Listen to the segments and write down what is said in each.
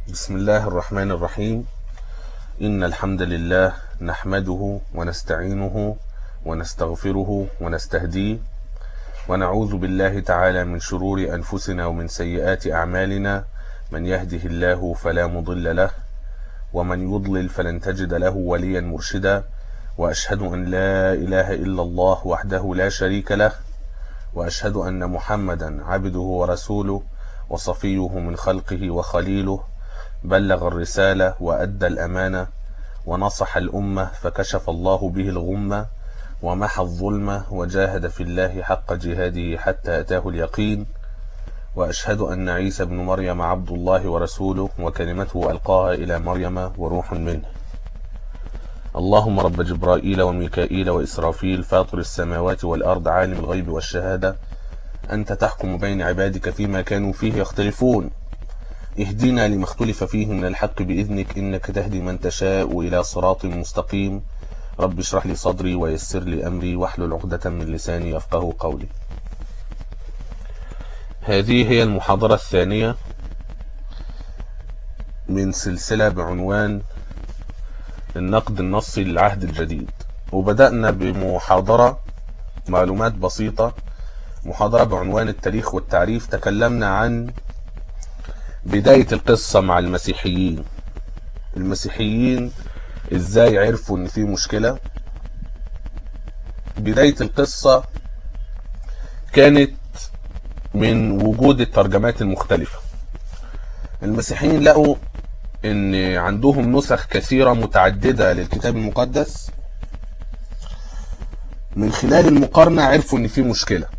بسم الله الرحمن الرحيم إن الحمد لله نحمده ونستعينه ونستغفره ونستهديه ونعوذ بالله تعالى من شرور أنفسنا ومن سيئات أعمالنا من يهده الله فلا مضل له ومن يضلل فلن تجد له وليا مرشدا وأشهد أن لا إله إلا الله وحده لا شريك له وأشهد أن محمدا عبده ورسوله وصفيه من خلقه وخليله بلغ الرسالة وأدى الأمانة ونصح الأمة فكشف الله به الغمة ومحى الظلمة وجاهد في الله حق جهاده حتى أتاه اليقين وأشهد أن عيسى بن مريم عبد الله ورسوله وكلمته ألقاها إلى مريم وروح منه اللهم رب جبرائيل وميكائيل وإسرافيل فاطر السماوات والأرض عالم الغيب والشهادة أنت تحكم بين عبادك فيما كانوا فيه يختلفون اهدنا لما اختلف فيه من الحق بإذنك إنك تهدي من تشاء إلى صراط مستقيم رب اشرح لي صدري ويسر لي أمري واحلل عقدة من لساني يفقه قولي هذه هي المحاضرة الثانية من سلسلة بعنوان النقد النصي للعهد الجديد وبدأنا بمحاضرة معلومات بسيطة محاضرة بعنوان التاريخ والتعريف تكلمنا عن بداية القصة مع المسيحيين المسيحيين ازاي عرفوا ان في مشكلة بداية القصة كانت من وجود الترجمات المختلفة المسيحيين لقوا ان عندهم نسخ كثيرة متعددة للكتاب المقدس من خلال المقارنة عرفوا ان في مشكلة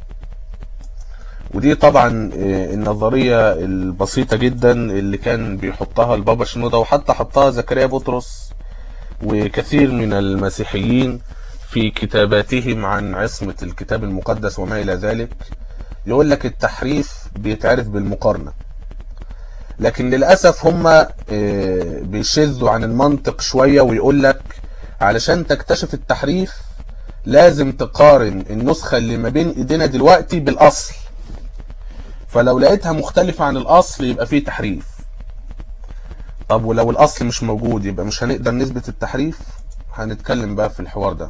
ودي طبعا النظرية البسيطة جدا اللي كان بيحطها البابا شنودة وحتى حطها زكريا بطرس وكثير من المسيحيين في كتاباتهم عن عصمة الكتاب المقدس وما إلى ذلك يقول لك التحريف بيتعرف بالمقارنة لكن للأسف هم بيشذوا عن المنطق شوية ويقول لك علشان تكتشف التحريف لازم تقارن النسخة اللي ما بين ايدينا دلوقتي بالأصل فلو لقيتها مختلفة عن الأصل يبقى فيه تحريف طب ولو الأصل مش موجود يبقى مش هنقدر نثبت التحريف هنتكلم بقى في الحوار ده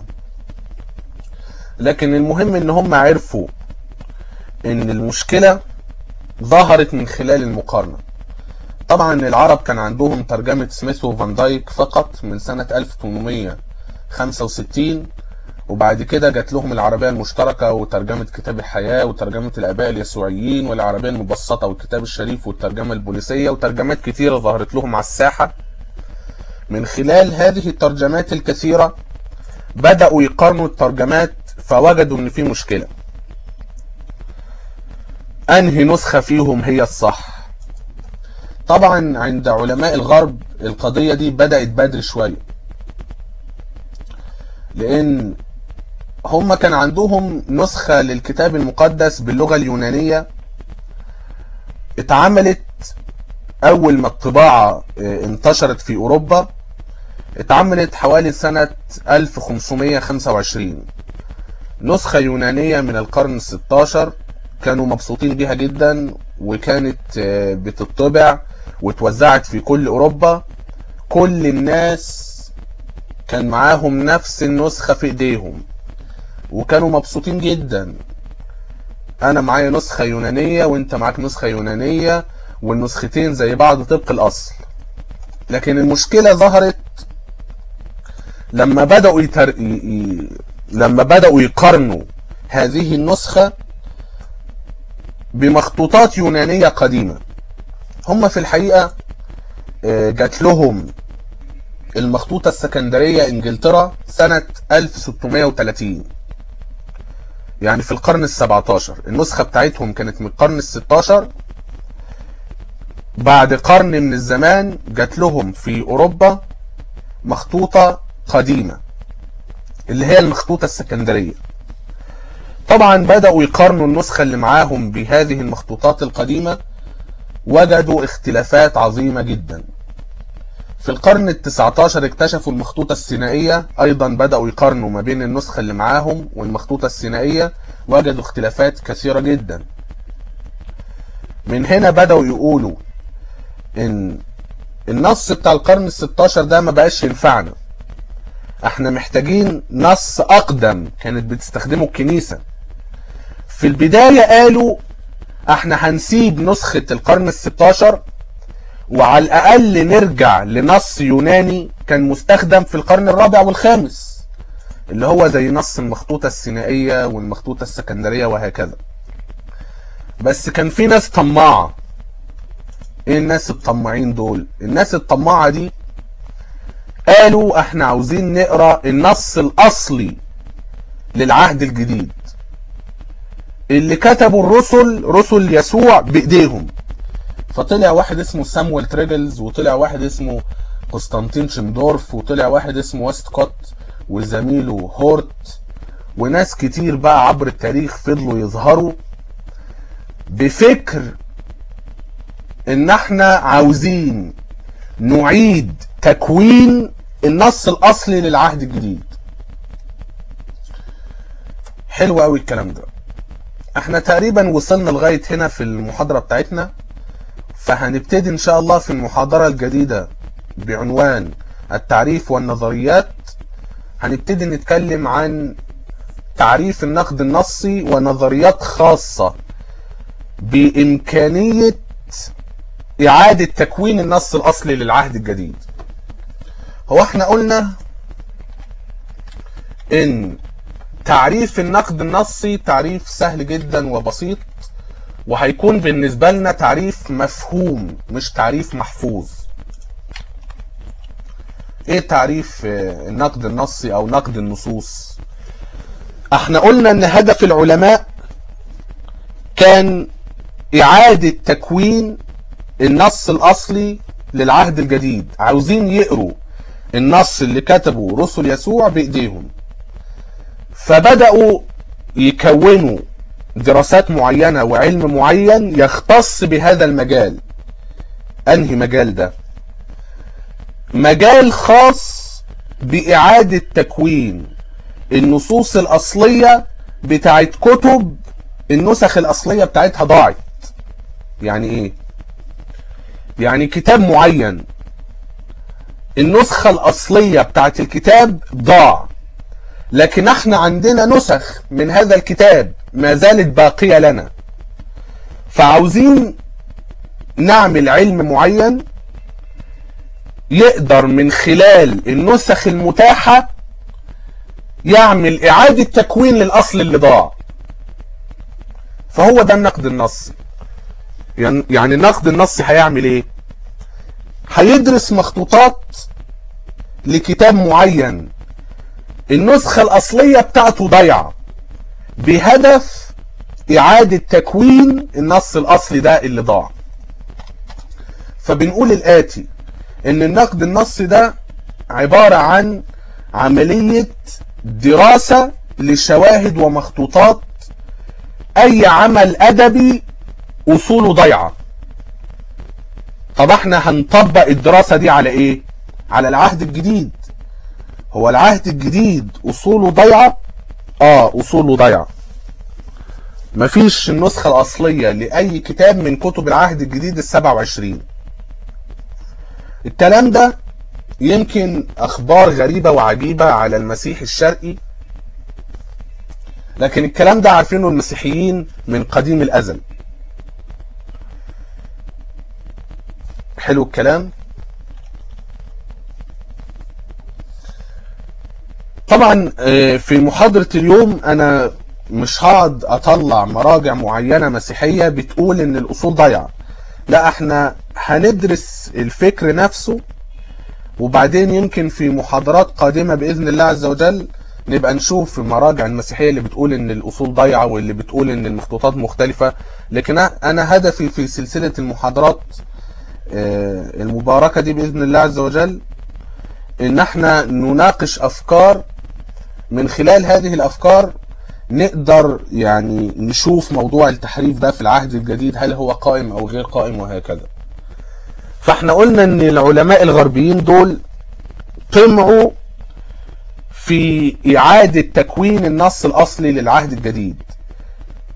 لكن المهم ان هم عرفوا ان المشكلة ظهرت من خلال المقارنة طبعا العرب كان عندهم ترجمة سميث وفان دايك فقط من سنة 1865 وبعد كده جات لهم العربية المشتركة وترجمة كتاب الحياة وترجمة الآباء اليسوعيين والعربية المبسطة والكتاب الشريف والترجمة البوليسية وترجمات كتيرة ظهرت لهم على الساحة من خلال هذه الترجمات الكثيرة بدأوا يقارنوا الترجمات فوجدوا ان في مشكلة انهي نسخة فيهم هي الصح طبعا عند علماء الغرب القضية دي بدأت بدري شوية لان هم كان عندهم نسخة للكتاب المقدس باللغة اليونانية اتعملت اول ما الطباعة انتشرت في اوروبا اتعملت حوالي سنة 1525 نسخة يونانية من القرن الستاشر كانوا مبسوطين بيها جدا وكانت بتطبع وتوزعت في كل اوروبا كل الناس كان معاهم نفس النسخة في ايديهم وكانوا مبسوطين جدا انا معايا نسخة يونانية وانت معاك نسخة يونانية والنسختين زي بعض طبق الاصل لكن المشكلة ظهرت لما بدأوا يتر... ي... لما بدأوا يقارنوا هذه النسخة بمخطوطات يونانية قديمة هم في الحقيقة جات لهم المخطوطة السكندرية انجلترا سنة 1630 يعني في القرن السبعتاشر النسخة بتاعتهم كانت من القرن الستاشر بعد قرن من الزمان جات لهم في اوروبا مخطوطة قديمة اللي هي المخطوطة السكندرية طبعا بدأوا يقارنوا النسخة اللي معاهم بهذه المخطوطات القديمة وجدوا اختلافات عظيمة جدا في القرن التسعة عشر اكتشفوا المخطوطة السينائية ايضا بدأوا يقارنوا ما بين النسخة اللي معاهم والمخطوطة السينائية وجدوا اختلافات كثيرة جدا من هنا بدأوا يقولوا ان النص بتاع القرن الستاشر ده ما بقاش ينفعنا احنا محتاجين نص اقدم كانت بتستخدمه الكنيسة في البداية قالوا احنا هنسيب نسخة القرن الستاشر وعلى الاقل نرجع لنص يوناني كان مستخدم في القرن الرابع والخامس اللي هو زي نص المخطوطة السينائية والمخطوطة السكندرية وهكذا بس كان في ناس طماعة ايه الناس الطماعين دول الناس الطماعة دي قالوا احنا عاوزين نقرا النص الاصلي للعهد الجديد اللي كتبوا الرسل رسل يسوع بايديهم فطلع واحد اسمه سامويل تريجلز وطلع واحد اسمه قسطنطين شندورف وطلع واحد اسمه ويست كوت وزميله هورت وناس كتير بقى عبر التاريخ فضلوا يظهروا بفكر ان احنا عاوزين نعيد تكوين النص الاصلي للعهد الجديد حلو قوي الكلام ده احنا تقريبا وصلنا لغاية هنا في المحاضرة بتاعتنا فهنبتدي ان شاء الله في المحاضرة الجديدة بعنوان التعريف والنظريات هنبتدي نتكلم عن تعريف النقد النصي ونظريات خاصة بإمكانية إعادة تكوين النص الأصلي للعهد الجديد هو احنا قلنا ان تعريف النقد النصي تعريف سهل جدا وبسيط وهيكون بالنسبة لنا تعريف مفهوم مش تعريف محفوظ ايه تعريف النقد النصي او نقد النصوص احنا قلنا ان هدف العلماء كان اعادة تكوين النص الاصلي للعهد الجديد عاوزين يقروا النص اللي كتبه رسل يسوع بايديهم فبدأوا يكونوا دراسات معينة وعلم معين يختص بهذا المجال انهي مجال ده مجال خاص بإعادة تكوين النصوص الأصلية بتاعت كتب النسخ الأصلية بتاعتها ضاعت يعني إيه؟ يعني كتاب معين النسخة الأصلية بتاعت الكتاب ضاع لكن احنا عندنا نسخ من هذا الكتاب ما زالت باقية لنا فعاوزين نعمل علم معين يقدر من خلال النسخ المتاحة يعمل إعادة تكوين للأصل اللي ضاع فهو ده النقد النصي يعني النقد النصي هيعمل ايه هيدرس مخطوطات لكتاب معين النسخة الأصلية بتاعته ضيعة بهدف إعادة تكوين النص الأصلي ده اللي ضاع فبنقول الآتي إن النقد النصي ده عبارة عن عملية دراسة لشواهد ومخطوطات أي عمل أدبي أصوله ضيعة طب احنا هنطبق الدراسة دي على ايه على العهد الجديد هو العهد الجديد اصوله ضيعة اه اصوله ضيعة مفيش النسخة الاصلية لاي كتاب من كتب العهد الجديد السبعة وعشرين الكلام ده يمكن اخبار غريبة وعجيبة على المسيح الشرقي لكن الكلام ده عارفينه المسيحيين من قديم الازل حلو الكلام طبعا في محاضرة اليوم انا مش هقعد اطلع مراجع معينة مسيحية بتقول ان الاصول ضايعة لا احنا هندرس الفكر نفسه وبعدين يمكن في محاضرات قادمة بإذن الله عز وجل نبقى نشوف المراجع المسيحية اللي بتقول ان الاصول ضايعة واللي بتقول ان المخطوطات مختلفة لكن انا هدفي في سلسلة المحاضرات المباركة دي بإذن الله عز وجل ان احنا نناقش افكار من خلال هذه الافكار نقدر يعني نشوف موضوع التحريف ده في العهد الجديد هل هو قائم او غير قائم وهكذا فاحنا قلنا ان العلماء الغربيين دول طمعوا في اعادة تكوين النص الاصلي للعهد الجديد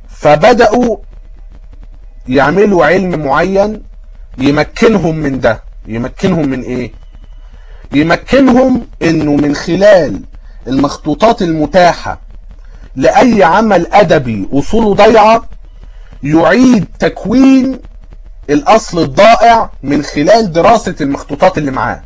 فبدأوا يعملوا علم معين يمكنهم من ده يمكنهم من ايه يمكنهم انه من خلال المخطوطات المتاحة لأي عمل أدبي أصوله ضيعة يعيد تكوين الأصل الضائع من خلال دراسة المخطوطات اللي معاه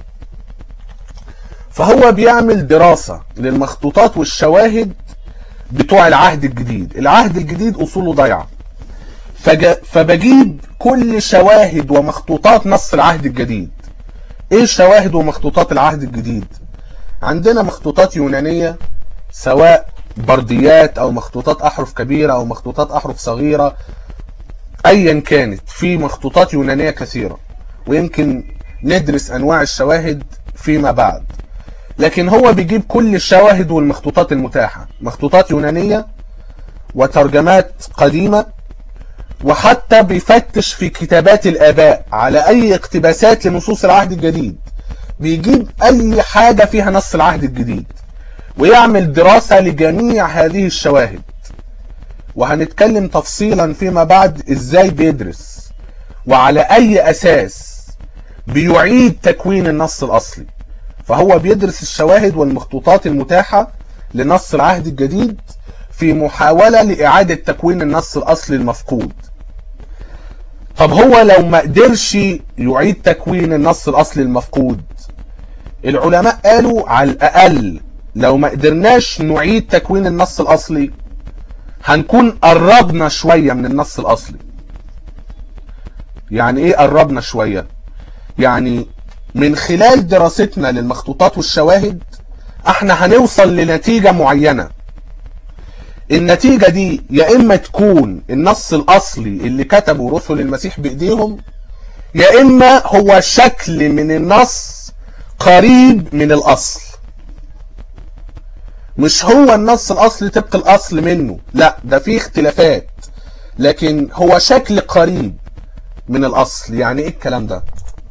فهو بيعمل دراسة للمخطوطات والشواهد بتوع العهد الجديد العهد الجديد أصوله ضيعة فج... فبجيب كل شواهد ومخطوطات نص العهد الجديد ايه شواهد ومخطوطات العهد الجديد عندنا مخطوطات يونانية سواء برديات او مخطوطات احرف كبيرة او مخطوطات احرف صغيرة ايا كانت في مخطوطات يونانية كثيرة ويمكن ندرس انواع الشواهد فيما بعد لكن هو بيجيب كل الشواهد والمخطوطات المتاحة مخطوطات يونانية وترجمات قديمة وحتى بيفتش في كتابات الآباء على أي اقتباسات لنصوص العهد الجديد بيجيب أي حاجة فيها نص العهد الجديد ويعمل دراسة لجميع هذه الشواهد وهنتكلم تفصيلا فيما بعد ازاي بيدرس وعلى اي اساس بيعيد تكوين النص الاصلي فهو بيدرس الشواهد والمخطوطات المتاحة لنص العهد الجديد في محاولة لإعادة تكوين النص الأصلي المفقود طب هو لو ما قدرش يعيد تكوين النص الأصلي المفقود العلماء قالوا على الأقل لو ما قدرناش نعيد تكوين النص الأصلي هنكون قربنا شوية من النص الأصلي يعني ايه قربنا شوية يعني من خلال دراستنا للمخطوطات والشواهد احنا هنوصل لنتيجة معينة النتيجة دي يا اما تكون النص الاصلي اللي كتبه رسل المسيح بايديهم يا اما هو شكل من النص قريب من الاصل مش هو النص الاصلي طبق الاصل منه لا ده فيه اختلافات لكن هو شكل قريب من الاصل يعني ايه الكلام ده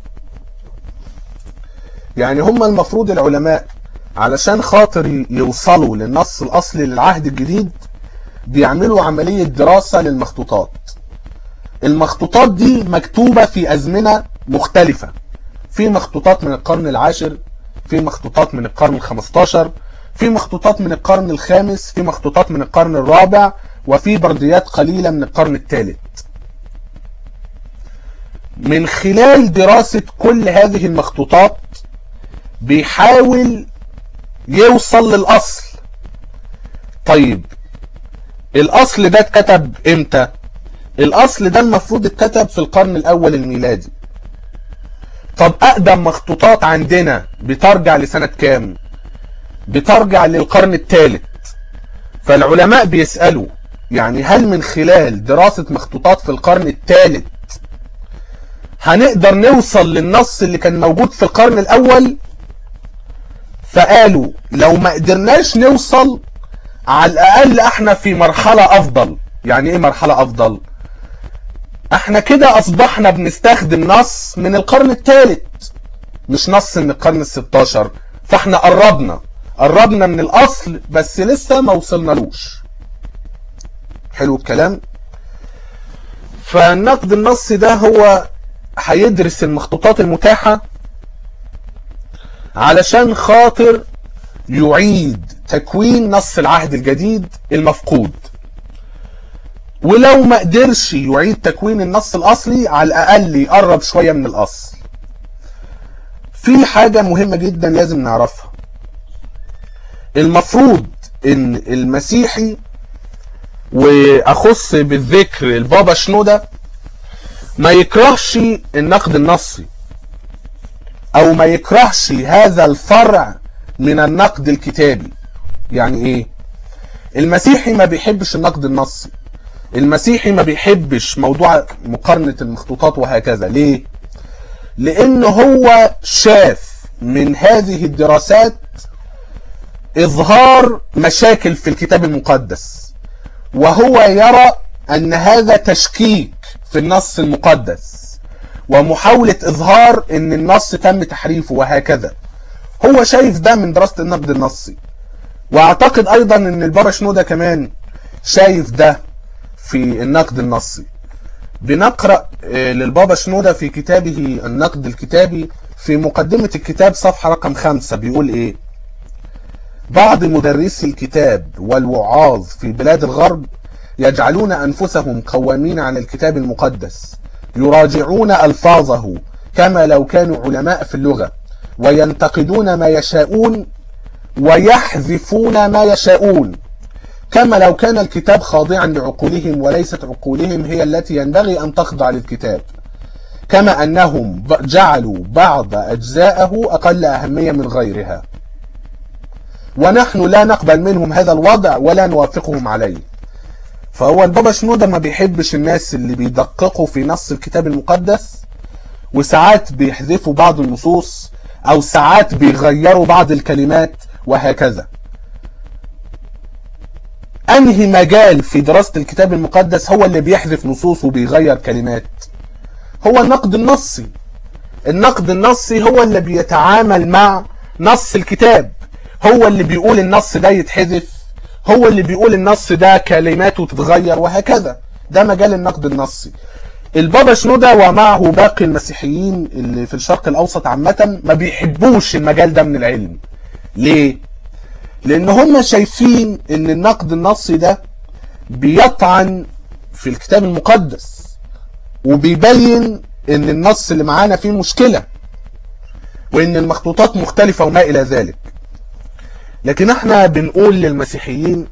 يعني هم المفروض العلماء علشان خاطر يوصلوا للنص الاصلي للعهد الجديد بيعملوا عملية دراسة للمخطوطات المخطوطات دي مكتوبة في أزمنة مختلفة في مخطوطات من القرن العاشر في مخطوطات من القرن الخمستاشر في مخطوطات من القرن الخامس في مخطوطات من القرن الرابع وفي برديات قليلة من القرن الثالث من خلال دراسة كل هذه المخطوطات بيحاول يوصل للأصل طيب الأصل ده اتكتب امتى الأصل ده المفروض اتكتب في القرن الأول الميلادي طب أقدم مخطوطات عندنا بترجع لسنة كام بترجع للقرن الثالث فالعلماء بيسألوا يعني هل من خلال دراسة مخطوطات في القرن الثالث هنقدر نوصل للنص اللي كان موجود في القرن الأول فقالوا لو ما قدرناش نوصل على الأقل احنا في مرحلة أفضل يعني ايه مرحلة أفضل احنا كده أصبحنا بنستخدم نص من القرن الثالث مش نص من القرن الستاشر فاحنا قربنا قربنا من الأصل بس لسه ما وصلنالوش حلو الكلام فالنقد النصي ده هو هيدرس المخطوطات المتاحة علشان خاطر يعيد تكوين نص العهد الجديد المفقود ولو ما قدرش يعيد تكوين النص الأصلي على الأقل يقرب شوية من الأصل في حاجة مهمة جدا لازم نعرفها المفروض ان المسيحي واخص بالذكر البابا شنودة ما يكرهش النقد النصي او ما يكرهش هذا الفرع من النقد الكتابي يعني ايه المسيحي ما بيحبش النقد النصي المسيحي ما بيحبش موضوع مقارنة المخطوطات وهكذا ليه لان هو شاف من هذه الدراسات اظهار مشاكل في الكتاب المقدس وهو يرى ان هذا تشكيك في النص المقدس ومحاولة اظهار ان النص تم تحريفه وهكذا هو شايف ده من دراسة النقد النصي واعتقد ايضا ان البابا شنودة كمان شايف ده في النقد النصي بنقرأ للبابا شنودة في كتابه النقد الكتابي في مقدمة الكتاب صفحة رقم خمسة بيقول ايه بعض مدرسي الكتاب والوعاظ في بلاد الغرب يجعلون أنفسهم قوامين على الكتاب المقدس يراجعون ألفاظه كما لو كانوا علماء في اللغة وينتقدون ما يشاءون ويحذفون ما يشاءون كما لو كان الكتاب خاضعا لعقولهم وليست عقولهم هي التي ينبغي أن تخضع للكتاب كما أنهم جعلوا بعض أجزاءه أقل أهمية من غيرها ونحن لا نقبل منهم هذا الوضع ولا نوافقهم عليه فهو البابا شنودة ما بيحبش الناس اللي بيدققوا في نص الكتاب المقدس وساعات بيحذفوا بعض النصوص او ساعات بيغيروا بعض الكلمات وهكذا انهي مجال في دراسة الكتاب المقدس هو اللي بيحذف نصوص وبيغير كلمات هو النقد النصي النقد النصي هو اللي بيتعامل مع نص الكتاب هو اللي بيقول النص ده يتحذف هو اللي بيقول النص ده كلماته تتغير وهكذا ده مجال النقد النصي البابا شنودة ومعه باقي المسيحيين اللي في الشرق الاوسط عامة ما بيحبوش المجال ده من العلم ليه لان هم شايفين ان النقد النصي ده بيطعن في الكتاب المقدس وبيبين ان النص اللي معانا فيه مشكلة وان المخطوطات مختلفة وما الى ذلك لكن احنا بنقول للمسيحيين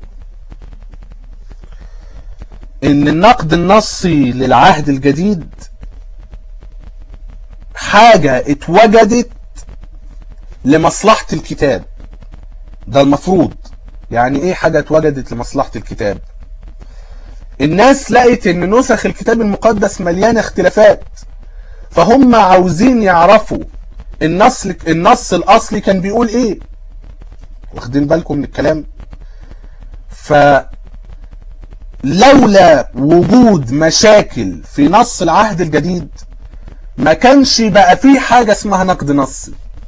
ان النقد النصي للعهد الجديد حاجة اتوجدت لمصلحة الكتاب ده المفروض يعني ايه حاجة اتوجدت لمصلحة الكتاب الناس لقت ان نسخ الكتاب المقدس مليانة اختلافات فهم عاوزين يعرفوا النص النص الاصلي كان بيقول ايه واخدين بالكم من الكلام فلولا وجود مشاكل في نص العهد الجديد ما كانش بقى فيه حاجة اسمها نقد نصي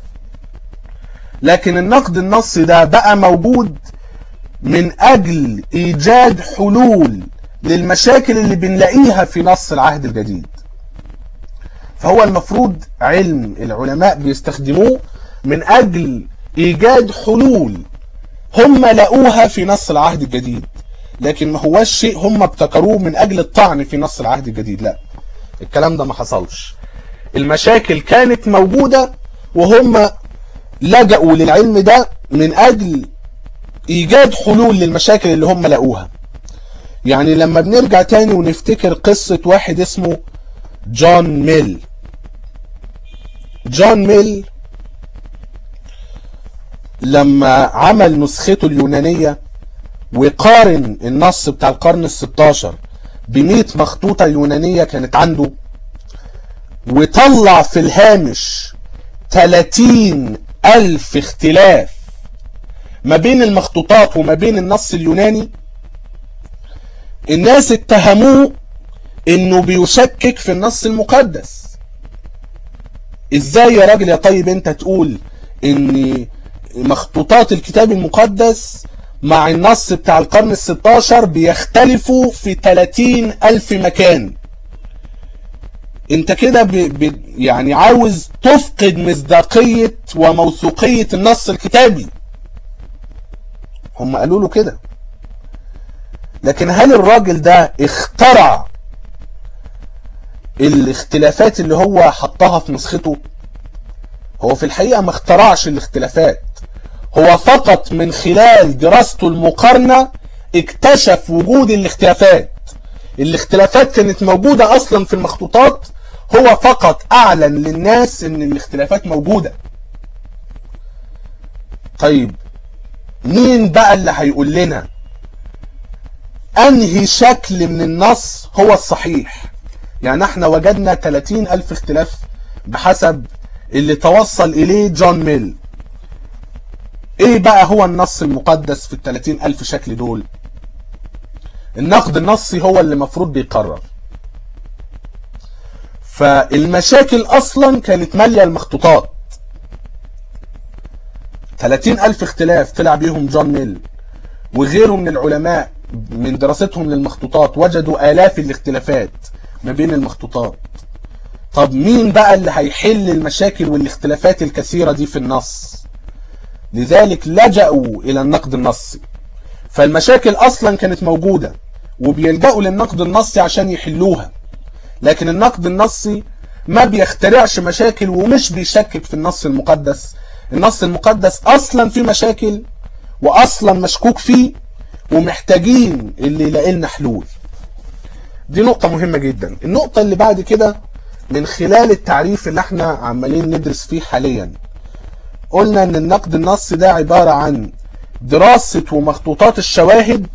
لكن النقد النصي ده بقى موجود من اجل ايجاد حلول للمشاكل اللي بنلاقيها في نص العهد الجديد فهو المفروض علم العلماء بيستخدموه من اجل ايجاد حلول هم لقوها في نص العهد الجديد لكن ما هواش شيء هم ابتكروه من اجل الطعن في نص العهد الجديد لا الكلام ده ما حصلش المشاكل كانت موجودة وهم لجأوا للعلم ده من اجل ايجاد حلول للمشاكل اللي هم لقوها يعني لما بنرجع تاني ونفتكر قصة واحد اسمه جون ميل جون ميل لما عمل نسخته اليونانية وقارن النص بتاع القرن الستاشر بمئة مخطوطة يونانية كانت عنده وطلع في الهامش 30 ألف اختلاف ما بين المخطوطات وما بين النص اليوناني الناس اتهموه انه بيشكك في النص المقدس ازاي يا راجل يا طيب انت تقول ان مخطوطات الكتاب المقدس مع النص بتاع القرن الستاشر بيختلفوا في 30 ألف مكان انت كده ب... ب... يعني عاوز تفقد مصداقية وموثوقية النص الكتابي هم قالوا له كده لكن هل الراجل ده اخترع الاختلافات اللي هو حطها في نسخته هو في الحقيقة ما اخترعش الاختلافات هو فقط من خلال دراسته المقارنة اكتشف وجود الاختلافات الاختلافات كانت موجودة اصلا في المخطوطات هو فقط اعلن للناس ان الاختلافات موجودة طيب مين بقى اللي هيقول لنا انهي شكل من النص هو الصحيح يعني احنا وجدنا 30 الف اختلاف بحسب اللي توصل اليه جون ميل ايه بقى هو النص المقدس في ال 30 الف شكل دول النقد النصي هو اللي مفروض بيقرر فالمشاكل اصلا كانت مالية المخطوطات 30 الف اختلاف طلع بيهم جون ميل وغيره من العلماء من دراستهم للمخطوطات وجدوا آلاف الاختلافات ما بين المخطوطات طب مين بقى اللي هيحل المشاكل والاختلافات الكثيرة دي في النص لذلك لجأوا إلى النقد النصي فالمشاكل أصلا كانت موجودة وبيلجأوا للنقد النصي عشان يحلوها لكن النقد النصي ما بيخترعش مشاكل ومش بيشكك في النص المقدس النص المقدس أصلا فيه مشاكل وأصلا مشكوك فيه ومحتاجين اللي يلاقي لنا حلول دي نقطة مهمة جدا النقطة اللي بعد كده من خلال التعريف اللي احنا عمالين ندرس فيه حاليا قلنا ان النقد النصي ده عبارة عن دراسة ومخطوطات الشواهد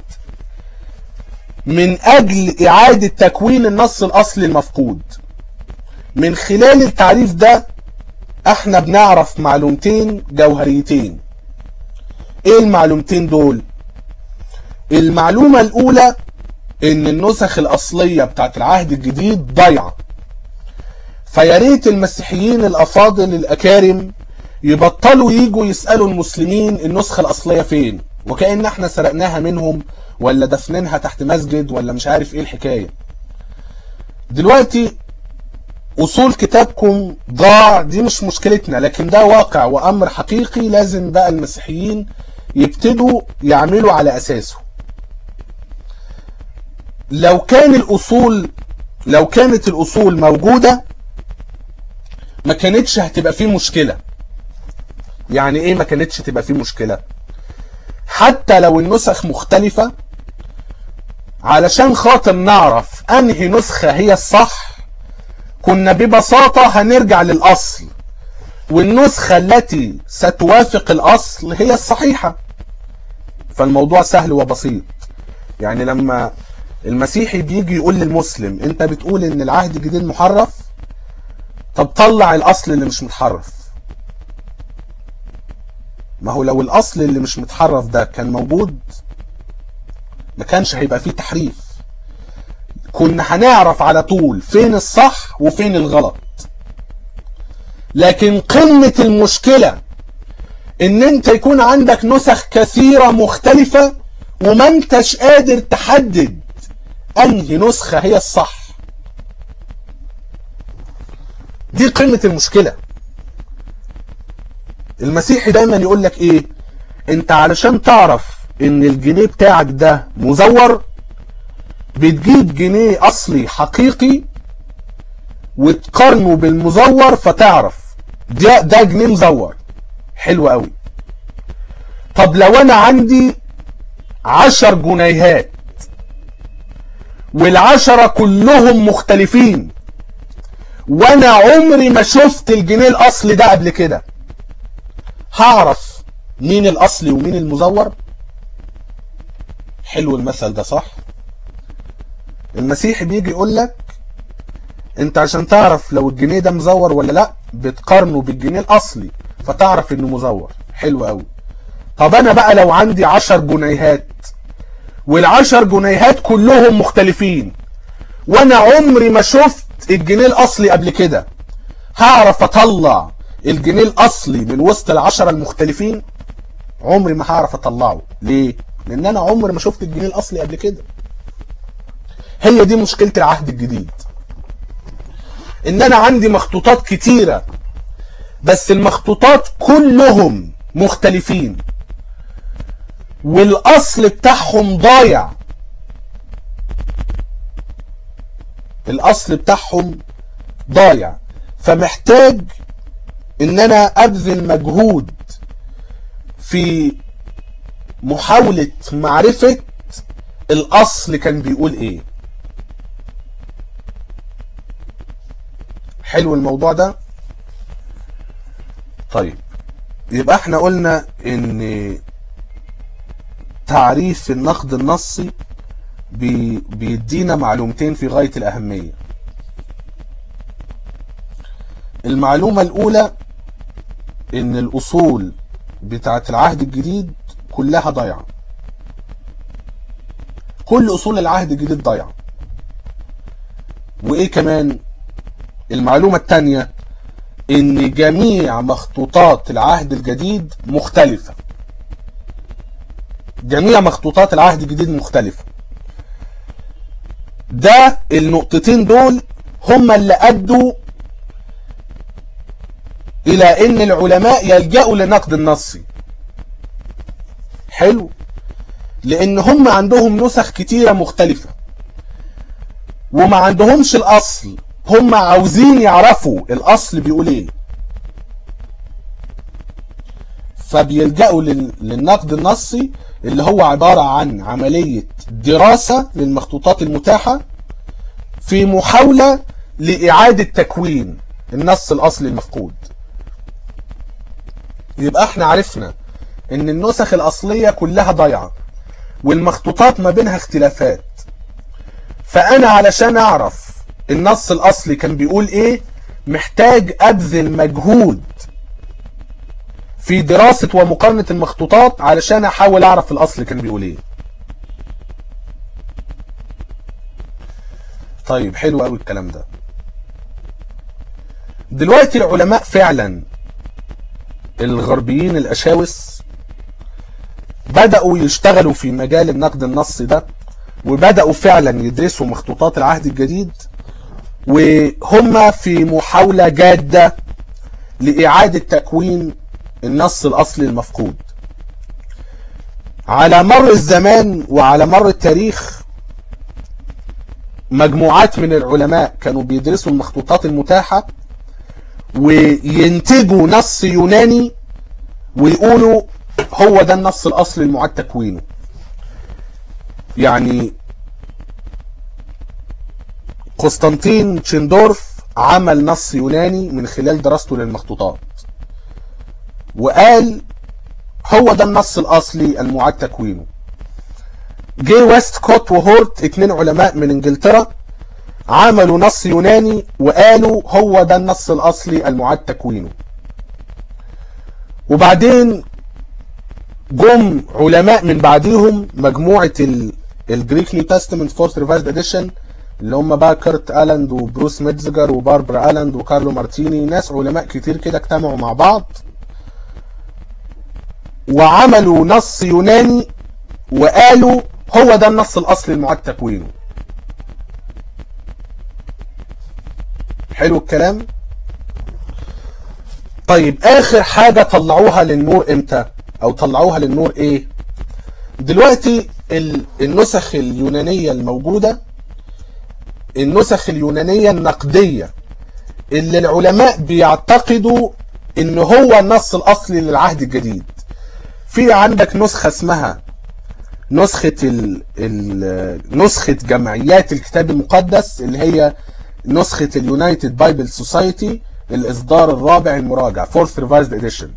من اجل اعادة تكوين النص الاصلي المفقود من خلال التعريف ده احنا بنعرف معلومتين جوهريتين ايه المعلومتين دول المعلومة الاولى ان النسخ الاصلية بتاعت العهد الجديد ضايعة فيا ريت المسيحيين الافاضل الاكارم يبطلوا يجوا يسالوا المسلمين النسخه الاصليه فين وكأن احنا سرقناها منهم ولا دفنينها تحت مسجد ولا مش عارف ايه الحكايه دلوقتي اصول كتابكم ضاع دي مش مشكلتنا لكن ده واقع وامر حقيقي لازم بقى المسيحيين يبتدوا يعملوا على اساسه لو كان الاصول لو كانت الاصول موجوده ما كانتش هتبقى فيه مشكلة يعني ايه ما كانتش تبقى فيه مشكلة حتى لو النسخ مختلفة علشان خاطر نعرف انهي نسخة هي الصح كنا ببساطة هنرجع للاصل والنسخة التي ستوافق الاصل هي الصحيحة فالموضوع سهل وبسيط يعني لما المسيحي بيجي يقول للمسلم انت بتقول ان العهد الجديد محرف طب طلع الاصل اللي مش متحرف ما هو لو الاصل اللي مش متحرف ده كان موجود ما كانش هيبقى فيه تحريف كنا هنعرف على طول فين الصح وفين الغلط لكن قمة المشكلة ان انت يكون عندك نسخ كثيرة مختلفة وما انتش قادر تحدد انهي نسخة هي الصح دي قمة المشكلة المسيحي دايما يقول لك ايه انت علشان تعرف ان الجنيه بتاعك ده مزور بتجيب جنيه اصلي حقيقي وتقارنه بالمزور فتعرف ده ده جنيه مزور حلو قوي طب لو انا عندي عشر جنيهات والعشرة كلهم مختلفين وانا عمري ما شفت الجنيه الاصلي ده قبل كده هعرف مين الاصلي ومين المزور حلو المثل ده صح المسيحي بيجي يقول لك انت عشان تعرف لو الجنيه ده مزور ولا لا بتقارنه بالجنيه الاصلي فتعرف انه مزور حلو قوي طب انا بقى لو عندي عشر جنيهات والعشر جنيهات كلهم مختلفين وانا عمري ما شفت الجنيه الاصلي قبل كده هعرف اطلع الجنيه الاصلي من وسط العشرة المختلفين عمري ما هعرف اطلعه ليه لان انا عمري ما شفت الجنيه الاصلي قبل كده هي دي مشكلة العهد الجديد ان انا عندي مخطوطات كتيرة بس المخطوطات كلهم مختلفين والاصل بتاعهم ضايع الاصل بتاعهم ضايع فمحتاج ان انا ابذل مجهود في محاولة معرفة الاصل كان بيقول ايه حلو الموضوع ده طيب يبقى احنا قلنا ان تعريف النقد النصي بي بيدينا معلومتين في غاية الأهمية المعلومة الأولى إن الأصول بتاعة العهد الجديد كلها ضايعة كل أصول العهد الجديد ضايعة وإيه كمان المعلومة الثانية إن جميع مخطوطات العهد الجديد مختلفة جميع مخطوطات العهد الجديد مختلفة ده النقطتين دول هما اللي ادوا الى ان العلماء يلجأوا للنقد النصي حلو لان هم عندهم نسخ كتيرة مختلفة وما عندهمش الاصل هم عاوزين يعرفوا الاصل بيقول ايه فبيلجأوا لل- للنقد النصي اللي هو عبارة عن عملية دراسة للمخطوطات المتاحة في محاولة لإعادة تكوين النص الأصلي المفقود يبقى احنا عرفنا ان النسخ الأصلية كلها ضايعة والمخطوطات ما بينها اختلافات فأنا علشان أعرف النص الأصلي كان بيقول إيه محتاج أبذل مجهود في دراسة ومقارنة المخطوطات علشان أحاول أعرف الأصل كان بيقول إيه طيب حلو قوي الكلام ده دلوقتي العلماء فعلا الغربيين الأشاوس بدأوا يشتغلوا في مجال النقد النصي ده وبدأوا فعلا يدرسوا مخطوطات العهد الجديد وهم في محاولة جادة لإعادة تكوين النص الأصلي المفقود على مر الزمان وعلى مر التاريخ مجموعات من العلماء كانوا بيدرسوا المخطوطات المتاحة وينتجوا نص يوناني ويقولوا هو ده النص الأصلي المعاد تكوينه يعني قسطنطين تشندورف عمل نص يوناني من خلال دراسته للمخطوطات وقال هو ده النص الأصلي المعاد تكوينه جي ويست كوت وهورت اتنين علماء من انجلترا عملوا نص يوناني وقالوا هو ده النص الأصلي المعاد تكوينه وبعدين جم علماء من بعديهم مجموعة الجريك نيو تestament فورث ريفايزد اديشن اللي هم بقى كيرت الاند وبروس ميتزجر وباربرا الاند وكارلو مارتيني ناس علماء كتير كده اجتمعوا مع بعض وعملوا نص يوناني وقالوا هو ده النص الاصلي المعاد تكوينه حلو الكلام طيب اخر حاجة طلعوها للنور امتى او طلعوها للنور ايه دلوقتي ال- النسخ اليونانية الموجودة النسخ اليونانية النقدية اللي العلماء بيعتقدوا ان هو النص الاصلي للعهد الجديد في عندك نسخة اسمها نسخة ال ال نسخة جمعيات الكتاب المقدس اللي هي نسخة اليونايتد بايبل سوسايتي الاصدار الرابع المراجع فورث ريفايزد اديشن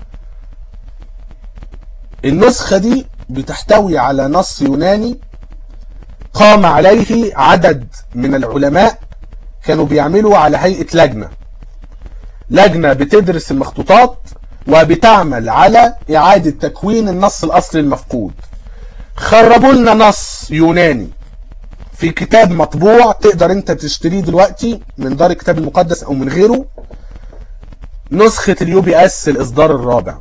النسخة دي بتحتوي على نص يوناني قام عليه عدد من العلماء كانوا بيعملوا على هيئة لجنة لجنة بتدرس المخطوطات وبتعمل على إعادة تكوين النص الأصلي المفقود خربوا لنا نص يوناني في كتاب مطبوع تقدر انت تشتريه دلوقتي من دار الكتاب المقدس او من غيره نسخة اليو بي اس الاصدار الرابع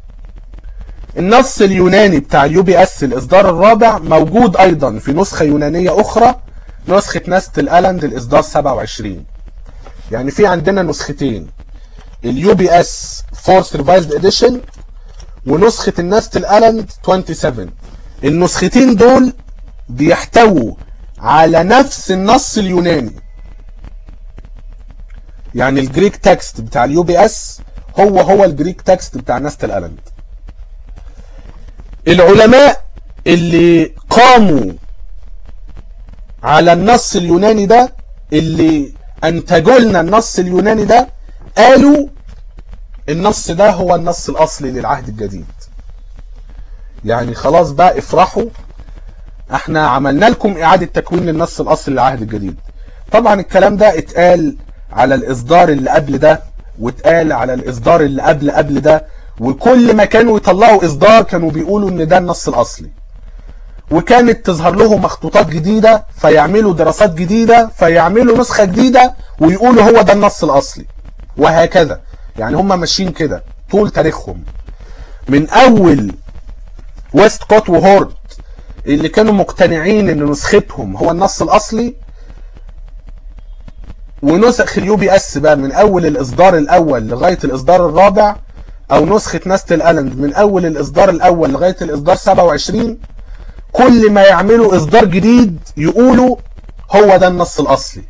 النص اليوناني بتاع اليو بي اس الاصدار الرابع موجود ايضا في نسخة يونانية اخرى نسخة نستل الاند الاصدار 27 يعني في عندنا نسختين اليو بي اس فورث ريفايزد اديشن ونسخة النستل الاند 27 النسختين دول بيحتووا على نفس النص اليوناني يعني الجريك تكست بتاع اليو بي اس هو هو الجريك تكست بتاع نستل الاند العلماء اللي قاموا على النص اليوناني ده اللي انتجوا لنا النص اليوناني ده قالوا النص ده هو النص الاصلي للعهد الجديد يعني خلاص بقى افرحوا احنا عملنا لكم اعادة تكوين للنص الاصلي للعهد الجديد طبعا الكلام ده اتقال على الاصدار اللي قبل ده واتقال على الاصدار اللي قبل قبل ده وكل ما كانوا يطلعوا اصدار كانوا بيقولوا ان ده النص الاصلي وكانت تظهر لهم مخطوطات جديدة فيعملوا دراسات جديدة فيعملوا نسخة جديدة ويقولوا هو ده النص الاصلي وهكذا يعني هم ماشيين كده طول تاريخهم من اول ويست كوت وهورد اللي كانوا مقتنعين ان نسختهم هو النص الاصلي ونسخ اليو بي اس بقى من اول الاصدار الاول لغايه الاصدار الرابع او نسخه نستل الاند من اول الاصدار الاول لغايه الاصدار 27 كل ما يعملوا اصدار جديد يقولوا هو ده النص الاصلي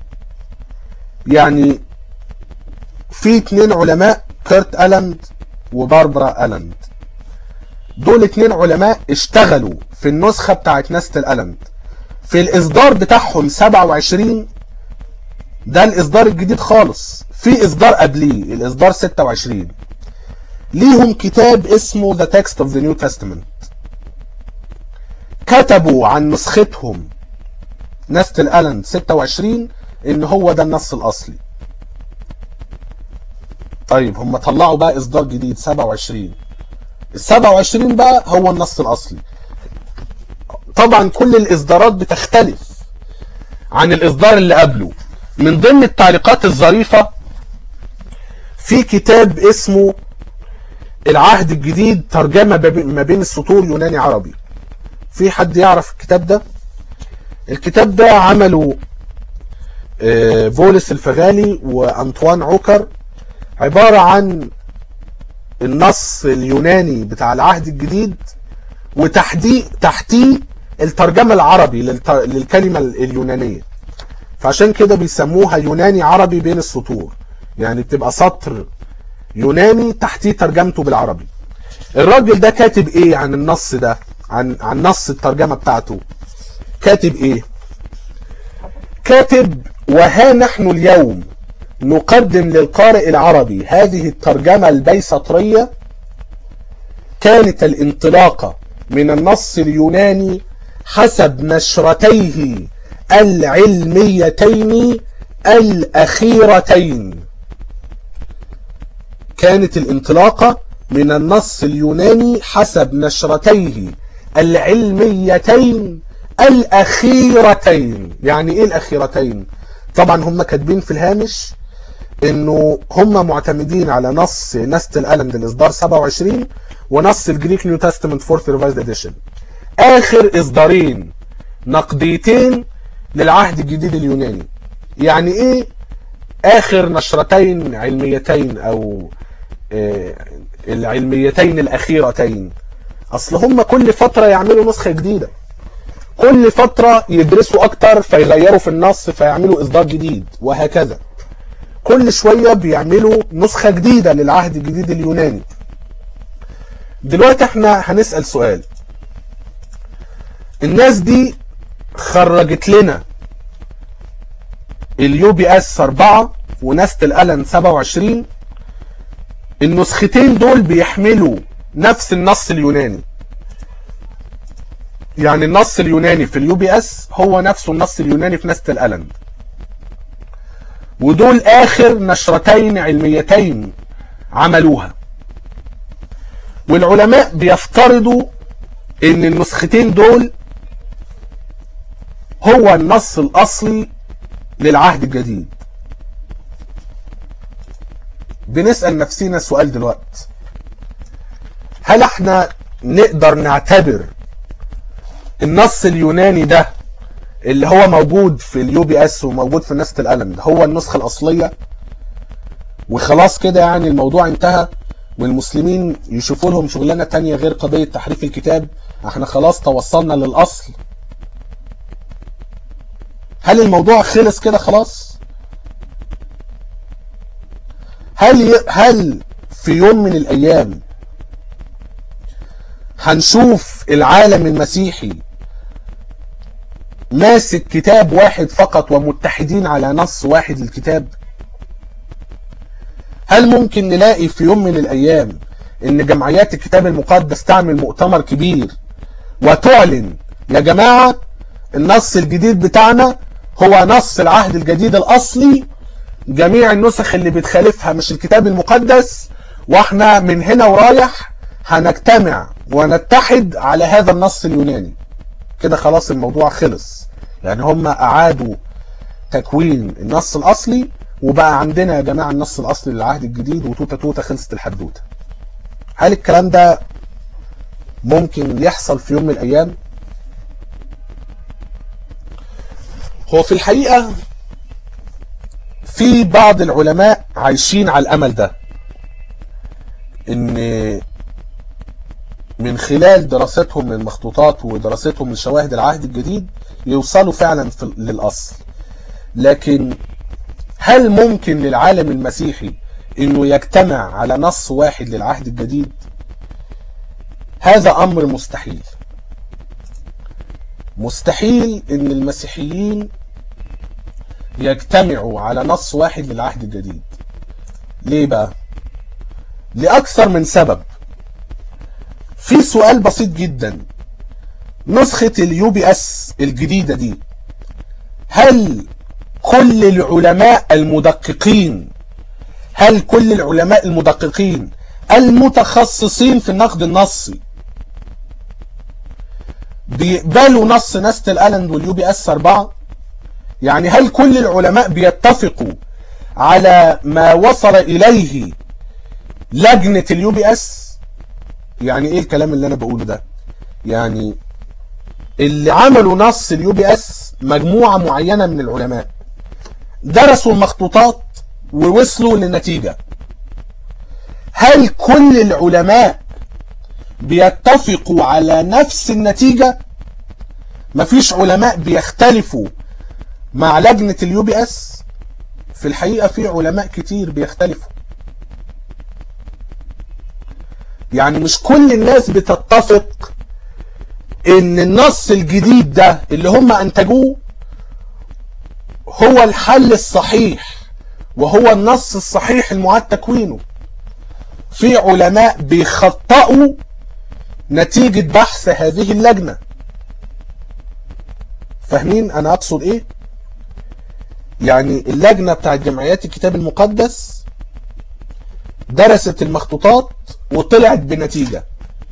يعني في اتنين علماء كيرت الاند وباربرا الاند دول اتنين علماء اشتغلوا في النسخة بتاعت نستل الاند في الاصدار بتاعهم 27 ده الاصدار الجديد خالص في اصدار قبليه الاصدار 26 ليهم كتاب اسمه The Text of the New Testament كتبوا عن نسختهم نستل الاند 26 ان هو ده النص الاصلي طيب هم طلعوا بقى اصدار جديد 27 ال 27 بقى هو النص الاصلي طبعا كل الاصدارات بتختلف عن الاصدار اللي قبله من ضمن التعليقات الظريفة في كتاب اسمه العهد الجديد ترجمة ما بين السطور يوناني عربي في حد يعرف الكتاب ده الكتاب ده عمله بولس الفغالي وانطوان عوكر عبارة عن النص اليوناني بتاع العهد الجديد وتحديه تحتيه الترجمة العربي للكلمة اليونانية فعشان كده بيسموها يوناني عربي بين السطور يعني بتبقى سطر يوناني تحتيه ترجمته بالعربي الراجل ده كاتب ايه عن النص ده عن عن نص الترجمة بتاعته كاتب ايه كاتب وها نحن اليوم نقدم للقارئ العربي هذه الترجمة البيسطرية كانت الانطلاقة من النص اليوناني حسب نشرتيه العلميتين الأخيرتين كانت الانطلاقة من النص اليوناني حسب نشرتيه العلميتين الأخيرتين يعني إيه الأخيرتين طبعا هم كاتبين في الهامش انه هم معتمدين على نص نستل الاند الاصدار 27 ونص الجريك نيو تestament فورث ريفايزد اديشن اخر اصدارين نقديتين للعهد الجديد اليوناني يعني ايه اخر نشرتين علميتين او آه العلميتين الاخيرتين اصل هم كل فترة يعملوا نسخة جديدة كل فترة يدرسوا اكتر فيغيروا في النص فيعملوا اصدار جديد وهكذا كل شوية بيعملوا نسخة جديدة للعهد الجديد اليوناني دلوقتي احنا هنسأل سؤال الناس دي خرجت لنا اليو بي اس 4 ونست الالن 27 النسختين دول بيحملوا نفس النص اليوناني يعني النص اليوناني في اليو بي اس هو نفسه النص اليوناني في نست الالن ودول اخر نشرتين علميتين عملوها والعلماء بيفترضوا ان النسختين دول هو النص الاصلي للعهد الجديد بنسأل نفسنا سؤال دلوقتي هل احنا نقدر نعتبر النص اليوناني ده اللي هو موجود في اليو بي اس وموجود في نسخة القلم ده هو النسخة الأصلية وخلاص كده يعني الموضوع انتهى والمسلمين يشوفوا لهم شغلانة تانية غير قضية تحريف الكتاب احنا خلاص توصلنا للأصل هل الموضوع خلص كده خلاص هل ي... هل في يوم من الأيام هنشوف العالم المسيحي ماسك كتاب واحد فقط ومتحدين على نص واحد للكتاب هل ممكن نلاقي في يوم من الأيام ان جمعيات الكتاب المقدس تعمل مؤتمر كبير وتعلن يا جماعة النص الجديد بتاعنا هو نص العهد الجديد الأصلي جميع النسخ اللي بتخالفها مش الكتاب المقدس واحنا من هنا ورايح هنجتمع ونتحد على هذا النص اليوناني كده خلاص الموضوع خلص يعني هم أعادوا تكوين النص الأصلي وبقى عندنا يا جماعة النص الأصلي للعهد الجديد وتوتة توتة خلصت الحدوتة هل الكلام ده ممكن يحصل في يوم من الأيام هو في الحقيقة في بعض العلماء عايشين على الأمل ده إن من خلال دراستهم للمخطوطات ودراستهم لشواهد العهد الجديد يوصلوا فعلا في للأصل لكن هل ممكن للعالم المسيحي انه يجتمع على نص واحد للعهد الجديد هذا امر مستحيل مستحيل ان المسيحيين يجتمعوا على نص واحد للعهد الجديد ليه بقى لاكثر من سبب في سؤال بسيط جدا نسخة اليو بي اس الجديدة دي هل كل العلماء المدققين هل كل العلماء المدققين المتخصصين في النقد النصي بيقبلوا نص نستل ألند واليو بي اس 4 يعني هل كل العلماء بيتفقوا على ما وصل إليه لجنة اليو بي اس يعني ايه الكلام اللي انا بقوله ده يعني اللي عملوا نص اليو بي اس مجموعة معينة من العلماء درسوا المخطوطات ووصلوا للنتيجة هل كل العلماء بيتفقوا على نفس النتيجة مفيش علماء بيختلفوا مع لجنة اليو بي اس في الحقيقة في علماء كتير بيختلفوا يعني مش كل الناس بتتفق ان النص الجديد ده اللي هم انتجوه هو الحل الصحيح وهو النص الصحيح المعاد تكوينه في علماء بيخطئوا نتيجة بحث هذه اللجنة فاهمين انا اقصد ايه يعني اللجنة بتاعت جمعيات الكتاب المقدس درست المخطوطات وطلعت بنتيجة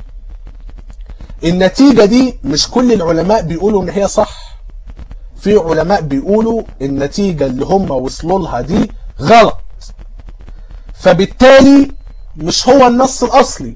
النتيجة دي مش كل العلماء بيقولوا ان هي صح في علماء بيقولوا النتيجة اللي هم وصلوا لها دي غلط فبالتالي مش هو النص الاصلي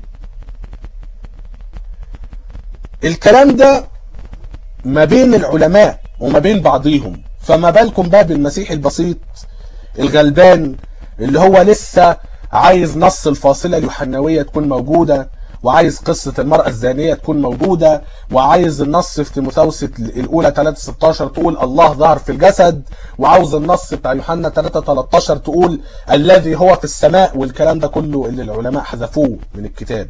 الكلام ده ما بين العلماء وما بين بعضيهم فما بالكم بقى بالمسيح البسيط الغلبان اللي هو لسه عايز نص الفاصلة اليوحنوية تكون موجودة وعايز قصة المرأة الزانية تكون موجودة وعايز النص في تيموثاوس الأولى 3 16 تقول الله ظهر في الجسد وعاوز النص بتاع يوحنا 3 13 تقول الذي هو في السماء والكلام ده كله اللي العلماء حذفوه من الكتاب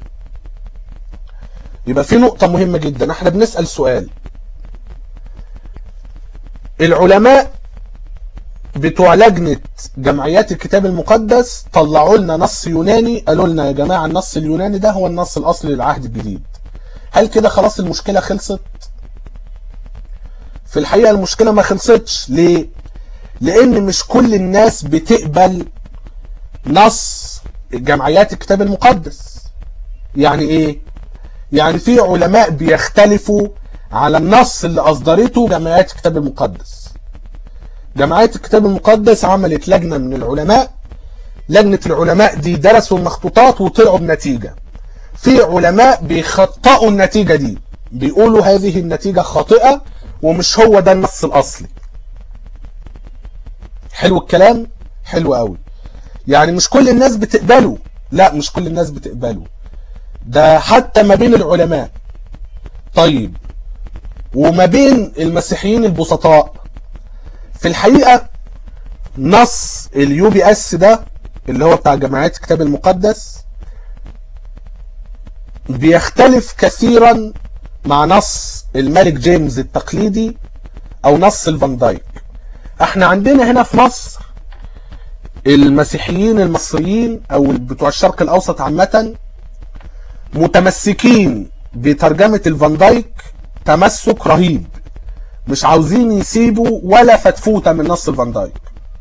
يبقى في نقطة مهمة جدا احنا بنسأل سؤال العلماء بتوع لجنة جمعيات الكتاب المقدس طلعوا لنا نص يوناني قالوا لنا يا جماعة النص اليوناني ده هو النص الأصلي للعهد الجديد هل كده خلاص المشكلة خلصت في الحقيقة المشكلة ما خلصتش ليه لأن مش كل الناس بتقبل نص جمعيات الكتاب المقدس يعني ايه يعني في علماء بيختلفوا على النص اللي أصدرته جمعيات الكتاب المقدس جمعية الكتاب المقدس عملت لجنة من العلماء لجنة العلماء دي درسوا المخطوطات وطلعوا بنتيجة في علماء بيخطئوا النتيجة دي بيقولوا هذه النتيجة خاطئة ومش هو ده النص الأصلي حلو الكلام حلو قوي يعني مش كل الناس بتقبله لا مش كل الناس بتقبله ده حتى ما بين العلماء طيب وما بين المسيحيين البسطاء في الحقيقة نص اليو بي اس ده اللي هو بتاع جماعات الكتاب المقدس بيختلف كثيرا مع نص الملك جيمس التقليدي او نص الفان دايك احنا عندنا هنا في مصر المسيحيين المصريين او بتوع الشرق الاوسط عامة متمسكين بترجمة الفان دايك تمسك رهيب مش عاوزين يسيبوا ولا فتفوتة من نص الفان دايك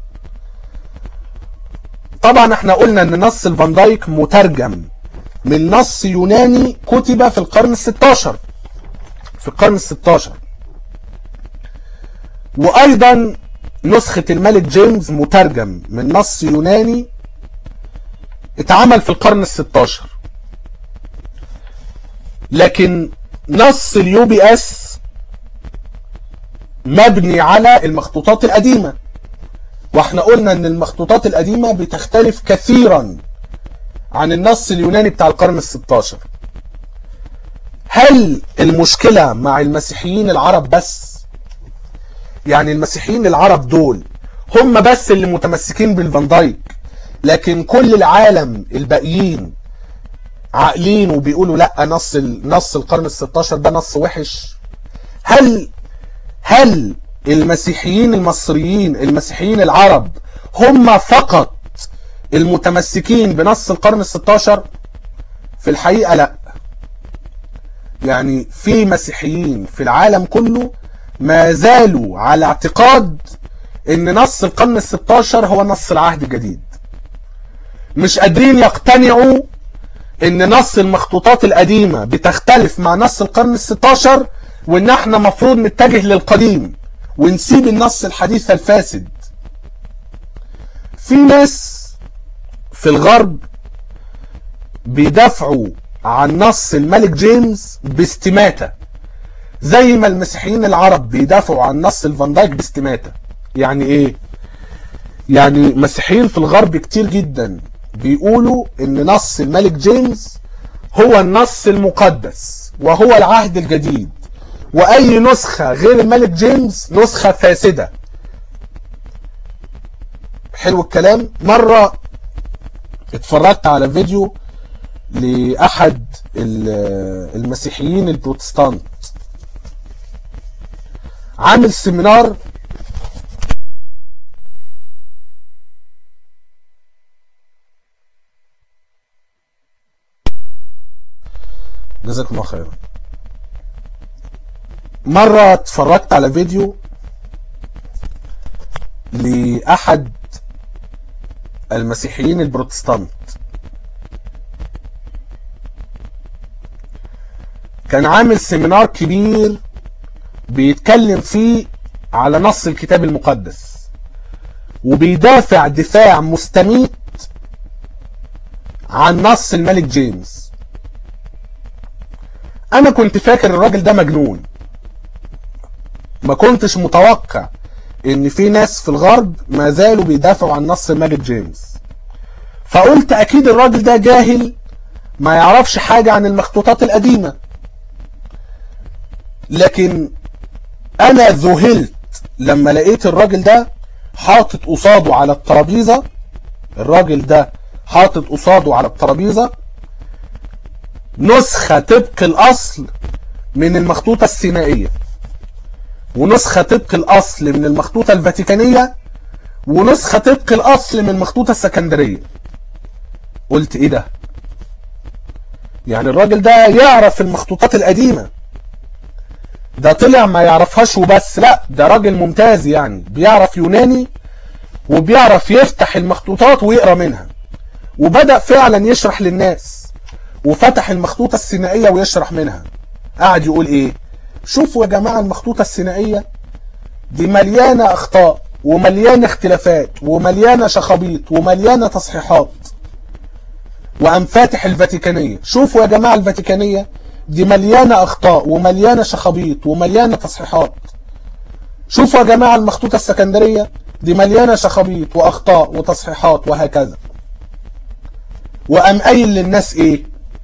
طبعا احنا قلنا ان نص الفان دايك مترجم من نص يوناني كتب في القرن الستاشر في القرن الستاشر وايضا نسخة الملك جيمس مترجم من نص يوناني اتعمل في القرن الستاشر لكن نص اليو بي اس مبني على المخطوطات القديمة واحنا قلنا ان المخطوطات القديمة بتختلف كثيرا عن النص اليوناني بتاع القرن الستاشر هل المشكلة مع المسيحيين العرب بس يعني المسيحيين العرب دول هم بس اللي متمسكين بالفان دايك لكن كل العالم الباقيين عاقلين وبيقولوا لا نص نص القرن ال16 ده نص وحش هل هل المسيحيين المصريين المسيحيين العرب هم فقط المتمسكين بنص القرن ال16 في الحقيقة لا يعني في مسيحيين في العالم كله ما زالوا على اعتقاد ان نص القرن ال16 هو نص العهد الجديد مش قادرين يقتنعوا ان نص المخطوطات القديمة بتختلف مع نص القرن ال16 وان احنا مفروض نتجه للقديم ونسيب النص الحديث الفاسد في ناس في الغرب بيدافعوا عن نص الملك جيمس باستماتة زي ما المسيحيين العرب بيدافعوا عن نص الفان دايك باستماتة يعني ايه يعني مسيحيين في الغرب كتير جدا بيقولوا ان نص الملك جيمس هو النص المقدس وهو العهد الجديد واي نسخة غير الملك جيمس نسخة فاسدة حلو الكلام مرة اتفرجت على فيديو لأحد المسيحيين البروتستانت عامل سيمينار جزاكم الله خيرا مرة اتفرجت على فيديو لأحد المسيحيين البروتستانت كان عامل سيمينار كبير بيتكلم فيه على نص الكتاب المقدس وبيدافع دفاع مستميت عن نص الملك جيمس انا كنت فاكر الراجل ده مجنون ما كنتش متوقع ان في ناس في الغرب ما زالوا بيدافعوا عن نص الملك جيمس فقلت اكيد الراجل ده جاهل ما يعرفش حاجة عن المخطوطات القديمة لكن انا ذهلت لما لقيت الراجل ده حاطط قصاده على الترابيزة الراجل ده حاطط قصاده على الترابيزة نسخة طبق الاصل من المخطوطة السينائية ونسخة طبق الاصل من المخطوطة الفاتيكانية ونسخة طبق الاصل من المخطوطة السكندرية قلت ايه ده يعني الراجل ده يعرف المخطوطات القديمة ده طلع ما يعرفهاش وبس لا ده راجل ممتاز يعني بيعرف يوناني وبيعرف يفتح المخطوطات ويقرا منها وبدأ فعلا يشرح للناس وفتح المخطوطة السينائية ويشرح منها قاعد يقول ايه شوفوا يا جماعة المخطوطة السينائية دي مليانة اخطاء ومليانة اختلافات ومليانة شخابيط ومليانة تصحيحات وقام فاتح الفاتيكانية شوفوا يا جماعة الفاتيكانية دي مليانة اخطاء ومليانة شخابيط ومليانة تصحيحات شوفوا يا جماعة المخطوطة السكندرية دي مليانة شخابيط واخطاء وتصحيحات وهكذا وقام قايل للناس ايه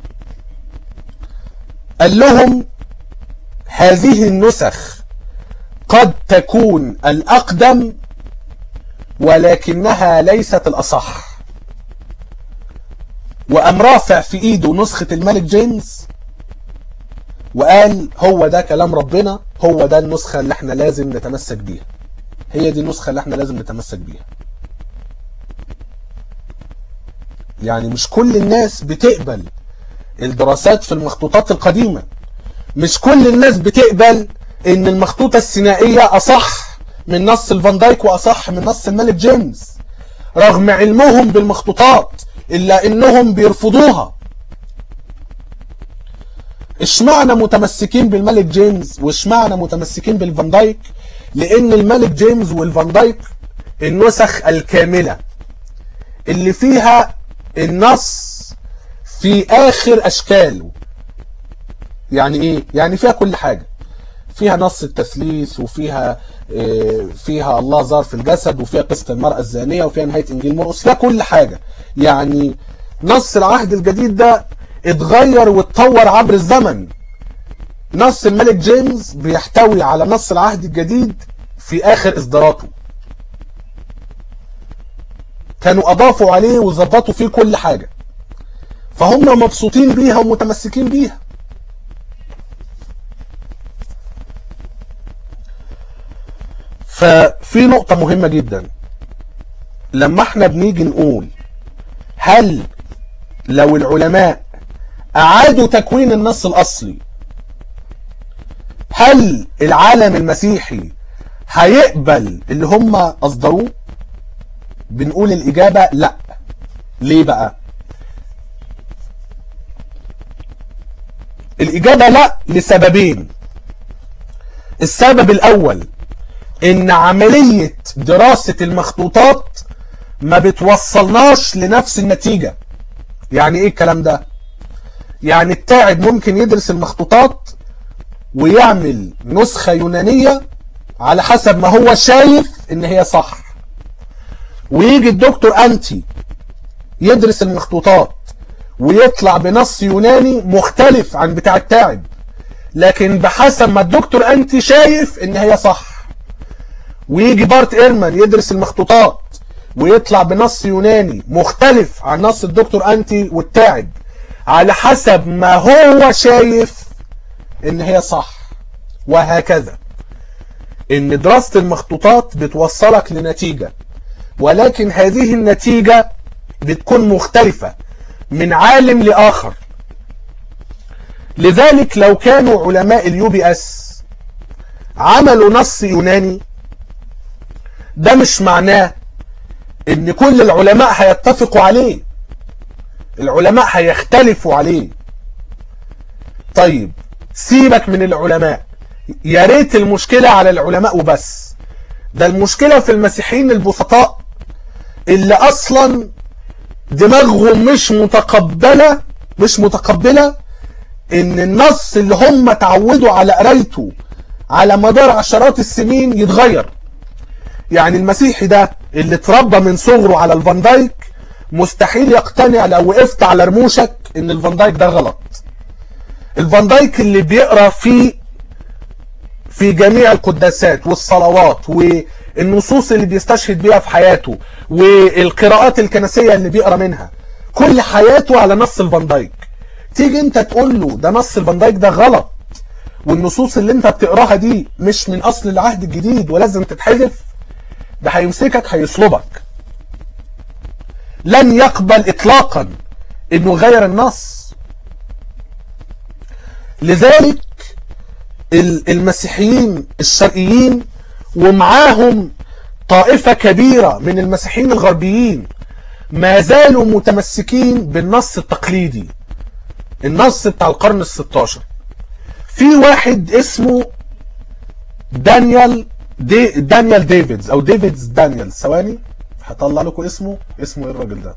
قال لهم هذه النسخ قد تكون الاقدم ولكنها ليست الاصح وقام رافع في ايده نسخة الملك جيمس وقال هو ده كلام ربنا هو ده النسخة اللي احنا لازم نتمسك بيها هي دي النسخة اللي احنا لازم نتمسك بيها يعني مش كل الناس بتقبل الدراسات في المخطوطات القديمة مش كل الناس بتقبل ان المخطوطة السينائية اصح من نص الفان دايك واصح من نص الملك جيمس رغم علمهم بالمخطوطات الا انهم بيرفضوها اشمعنى متمسكين بالملك جيمس واشمعنى متمسكين بالفان دايك لان الملك جيمس والفان دايك النسخ الكاملة اللي فيها النص في اخر اشكاله يعني ايه يعني فيها كل حاجة فيها نص التثليث وفيها آه، فيها الله ظهر في الجسد وفيها قصة المرأة الزانية وفيها نهاية إنجيل مرقس فيها كل حاجة يعني نص العهد الجديد ده اتغير واتطور عبر الزمن نص الملك جيمس بيحتوي على نص العهد الجديد في آخر إصداراته كانوا أضافوا عليه وظبطوا فيه كل حاجة فهم مبسوطين بيها ومتمسكين بيها ففي نقطة مهمة جدا لما احنا بنيجي نقول هل لو العلماء أعادوا تكوين النص الأصلي هل العالم المسيحي هيقبل اللي هم أصدروه بنقول الإجابة لا ليه بقى الإجابة لا لسببين السبب الأول إن عملية دراسة المخطوطات ما بتوصلناش لنفس النتيجة يعني إيه الكلام ده يعني التاعب ممكن يدرس المخطوطات ويعمل نسخة يونانية على حسب ما هو شايف إن هي صح ويجي الدكتور أنتي يدرس المخطوطات ويطلع بنص يوناني مختلف عن بتاع التاعب لكن بحسب ما الدكتور أنتي شايف إن هي صح ويجي بارت إيرمان يدرس المخطوطات ويطلع بنص يوناني مختلف عن نص الدكتور أنتي والتاعب على حسب ما هو شايف إن هي صح وهكذا إن دراسة المخطوطات بتوصلك لنتيجة ولكن هذه النتيجة بتكون مختلفة من عالم لآخر لذلك لو كانوا علماء اليو بي اس عملوا نص يوناني ده مش معناه ان كل العلماء هيتفقوا عليه العلماء هيختلفوا عليه طيب سيبك من العلماء يا ريت المشكلة على العلماء وبس ده المشكلة في المسيحيين البسطاء اللي اصلا دماغهم مش متقبلة مش متقبلة ان النص اللي هم اتعودوا على قرايته على مدار عشرات السنين يتغير يعني المسيحي ده اللي اتربى من صغره على الفان دايك مستحيل يقتنع لو وقفت على رموشك ان الفان دايك ده غلط الفان دايك اللي بيقرا فيه في جميع القداسات والصلوات والنصوص اللي بيستشهد بيها في حياته والقراءات الكنسية اللي بيقرا منها كل حياته على نص الفان دايك تيجي انت تقول له ده نص الفان دايك ده غلط والنصوص اللي انت بتقراها دي مش من اصل العهد الجديد ولازم تتحذف ده هيمسكك هيصلبك لن يقبل اطلاقا انه يغير النص لذلك المسيحيين الشرقيين ومعاهم طائفة كبيرة من المسيحيين الغربيين ما زالوا متمسكين بالنص التقليدي النص بتاع القرن الستاشر في واحد اسمه دانيال دي دانيال ديفيدز او ديفيدز دانيال ثواني هطلع لكم اسمه اسمه ايه الراجل ده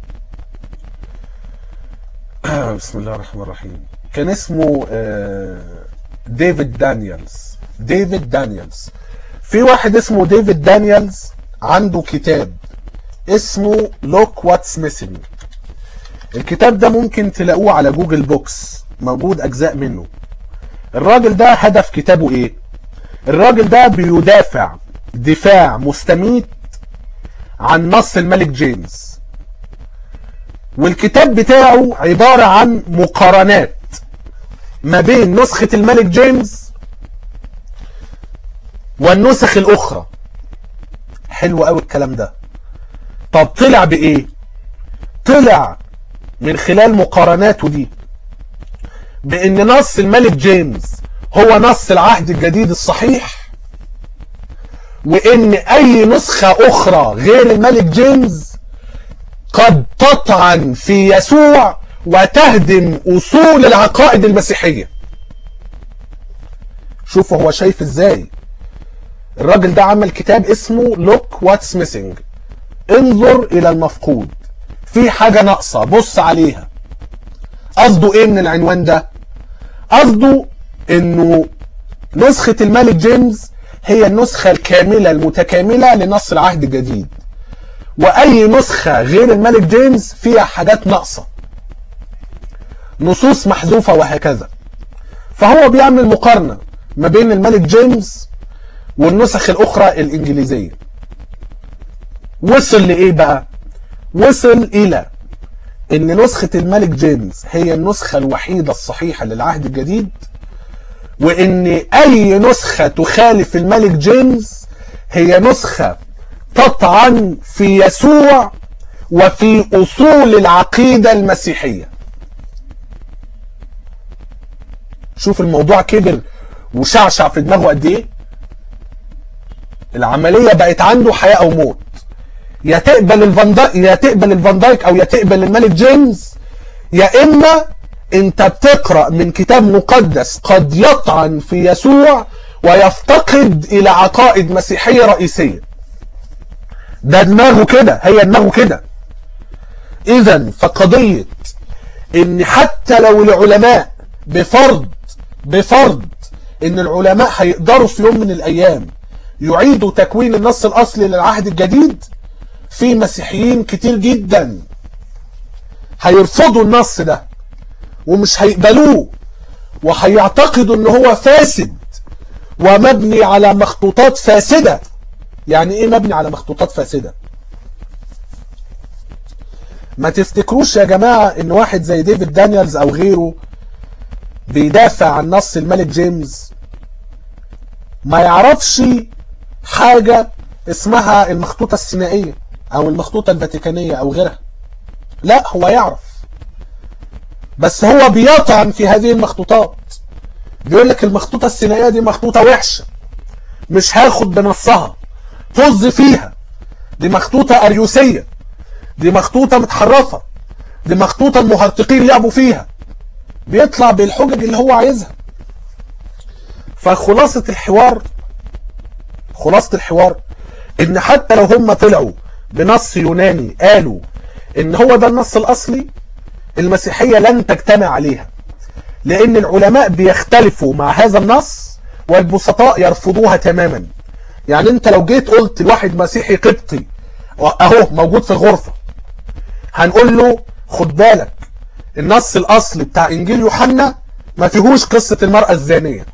بسم الله الرحمن الرحيم كان اسمه ديفيد دانيالز ديفيد دانيالز في واحد اسمه ديفيد دانيالز عنده كتاب اسمه لوك واتس ميسنج الكتاب ده ممكن تلاقوه على جوجل بوكس موجود اجزاء منه الراجل ده هدف كتابه ايه الراجل ده بيدافع دفاع مستميت عن نص الملك جيمس والكتاب بتاعه عبارة عن مقارنات ما بين نسخة الملك جيمس والنسخ الأخرى حلو قوي الكلام ده طب طلع بإيه طلع من خلال مقارناته دي بأن نص الملك جيمس هو نص العهد الجديد الصحيح وان اي نسخة اخرى غير الملك جيمس قد تطعن في يسوع وتهدم اصول العقائد المسيحية شوفوا هو شايف ازاي الراجل ده عمل كتاب اسمه لوك واتس ميسنج انظر الى المفقود في حاجة ناقصة بص عليها قصده ايه من العنوان ده قصده انه نسخة الملك جيمس هي النسخة الكاملة المتكاملة لنص العهد الجديد وأي نسخة غير الملك جيمس فيها حاجات ناقصة نصوص محذوفة وهكذا فهو بيعمل مقارنة ما بين الملك جيمس والنسخ الأخرى الإنجليزية وصل لإيه بقى وصل إلى إن نسخة الملك جيمس هي النسخة الوحيدة الصحيحة للعهد الجديد وإن أي نسخة تخالف الملك جيمس هي نسخة تطعن في يسوع وفي أصول العقيدة المسيحية شوف الموضوع كبر وشعشع في دماغه قد ايه العمليه بقت عنده حياه او موت يا تقبل الفان دايك يا تقبل الفان دايك او يا تقبل الملك جيمس يا اما انت بتقرا من كتاب مقدس قد يطعن في يسوع ويفتقد الى عقائد مسيحيه رئيسيه ده دماغه كده هي دماغه كده اذا فقضيه ان حتى لو العلماء بفرض بفرض ان العلماء هيقدروا في يوم من الايام يعيدوا تكوين النص الاصلي للعهد الجديد في مسيحيين كتير جدا هيرفضوا النص ده ومش هيقبلوه وهيعتقدوا ان هو فاسد ومبني على مخطوطات فاسدة يعني ايه مبني على مخطوطات فاسدة ما تفتكروش يا جماعة ان واحد زي ديفيد دانيالز او غيره بيدافع عن نص الملك جيمس ما يعرفش حاجة اسمها المخطوطة السينائية او المخطوطة الفاتيكانية او غيرها لا هو يعرف بس هو بيطعن في هذه المخطوطات بيقول لك المخطوطة السينائية دي مخطوطة وحشة مش هاخد بنصها طز فيها دي مخطوطة أريوسية دي مخطوطة متحرفة دي مخطوطة المهرطقين لعبوا فيها بيطلع بالحجج اللي هو عايزها فخلاصة الحوار خلاصة الحوار ان حتى لو هم طلعوا بنص يوناني قالوا ان هو ده النص الاصلي المسيحية لن تجتمع عليها لان العلماء بيختلفوا مع هذا النص والبسطاء يرفضوها تماما يعني انت لو جيت قلت لواحد مسيحي قبطي اهو موجود في الغرفة هنقول له خد بالك النص الاصلي بتاع انجيل يوحنا ما فيهوش قصة المرأة الزانية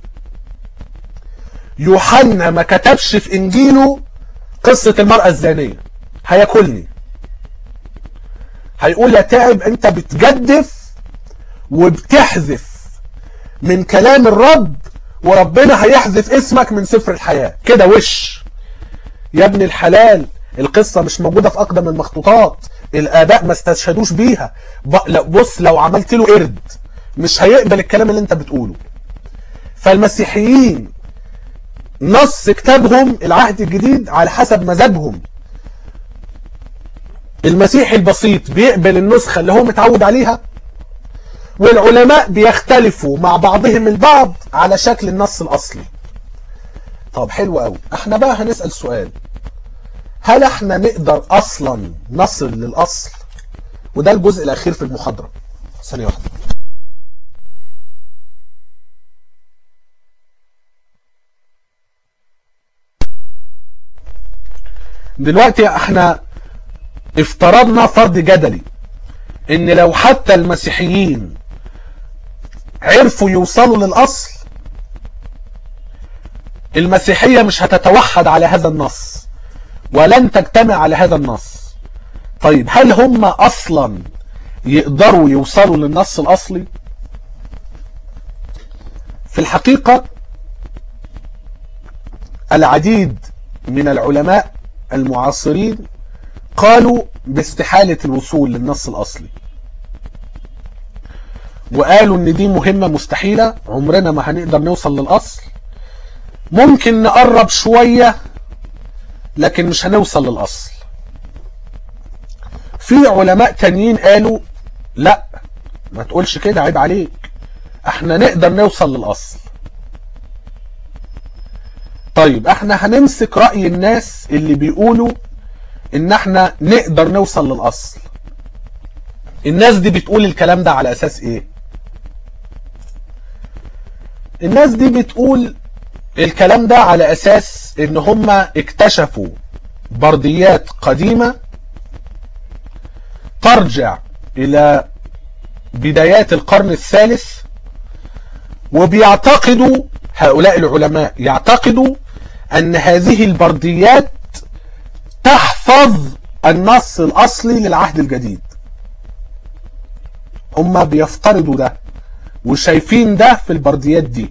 يوحنا ما كتبش في انجيله قصة المرأة الزانية هياكلني هيقول يا تعب انت بتجدف وبتحذف من كلام الرب وربنا هيحذف اسمك من سفر الحياة كده وش يا ابن الحلال القصة مش موجودة في أقدم المخطوطات الآباء ما استشهدوش بيها بص لو عملت له قرد مش هيقبل الكلام اللي انت بتقوله فالمسيحيين نص كتابهم العهد الجديد على حسب مذهبهم المسيحي البسيط بيقبل النسخة اللي هو متعود عليها والعلماء بيختلفوا مع بعضهم البعض على شكل النص الأصلي طب حلو قوي احنا بقى هنسأل سؤال هل احنا نقدر اصلا نصل للاصل وده الجزء الاخير في المحاضرة ثانية واحدة دلوقتي احنا افترضنا فرض جدلي ان لو حتى المسيحيين عرفوا يوصلوا للاصل المسيحية مش هتتوحد على هذا النص ولن تجتمع على هذا النص طيب هل هم اصلا يقدروا يوصلوا للنص الاصلي في الحقيقة العديد من العلماء المعاصرين قالوا باستحالة الوصول للنص الاصلي وقالوا ان دي مهمة مستحيلة عمرنا ما هنقدر نوصل للاصل ممكن نقرب شوية لكن مش هنوصل للأصل في علماء تانيين قالوا لا ما تقولش كده عيب عليك احنا نقدر نوصل للأصل طيب احنا هنمسك رأي الناس اللي بيقولوا ان احنا نقدر نوصل للأصل الناس دي بتقول الكلام ده على اساس ايه الناس دي بتقول الكلام ده على اساس ان هم اكتشفوا برديات قديمة ترجع الى بدايات القرن الثالث وبيعتقدوا هؤلاء العلماء يعتقدوا ان هذه البرديات تحفظ النص الاصلي للعهد الجديد هم بيفترضوا ده وشايفين ده في البرديات دي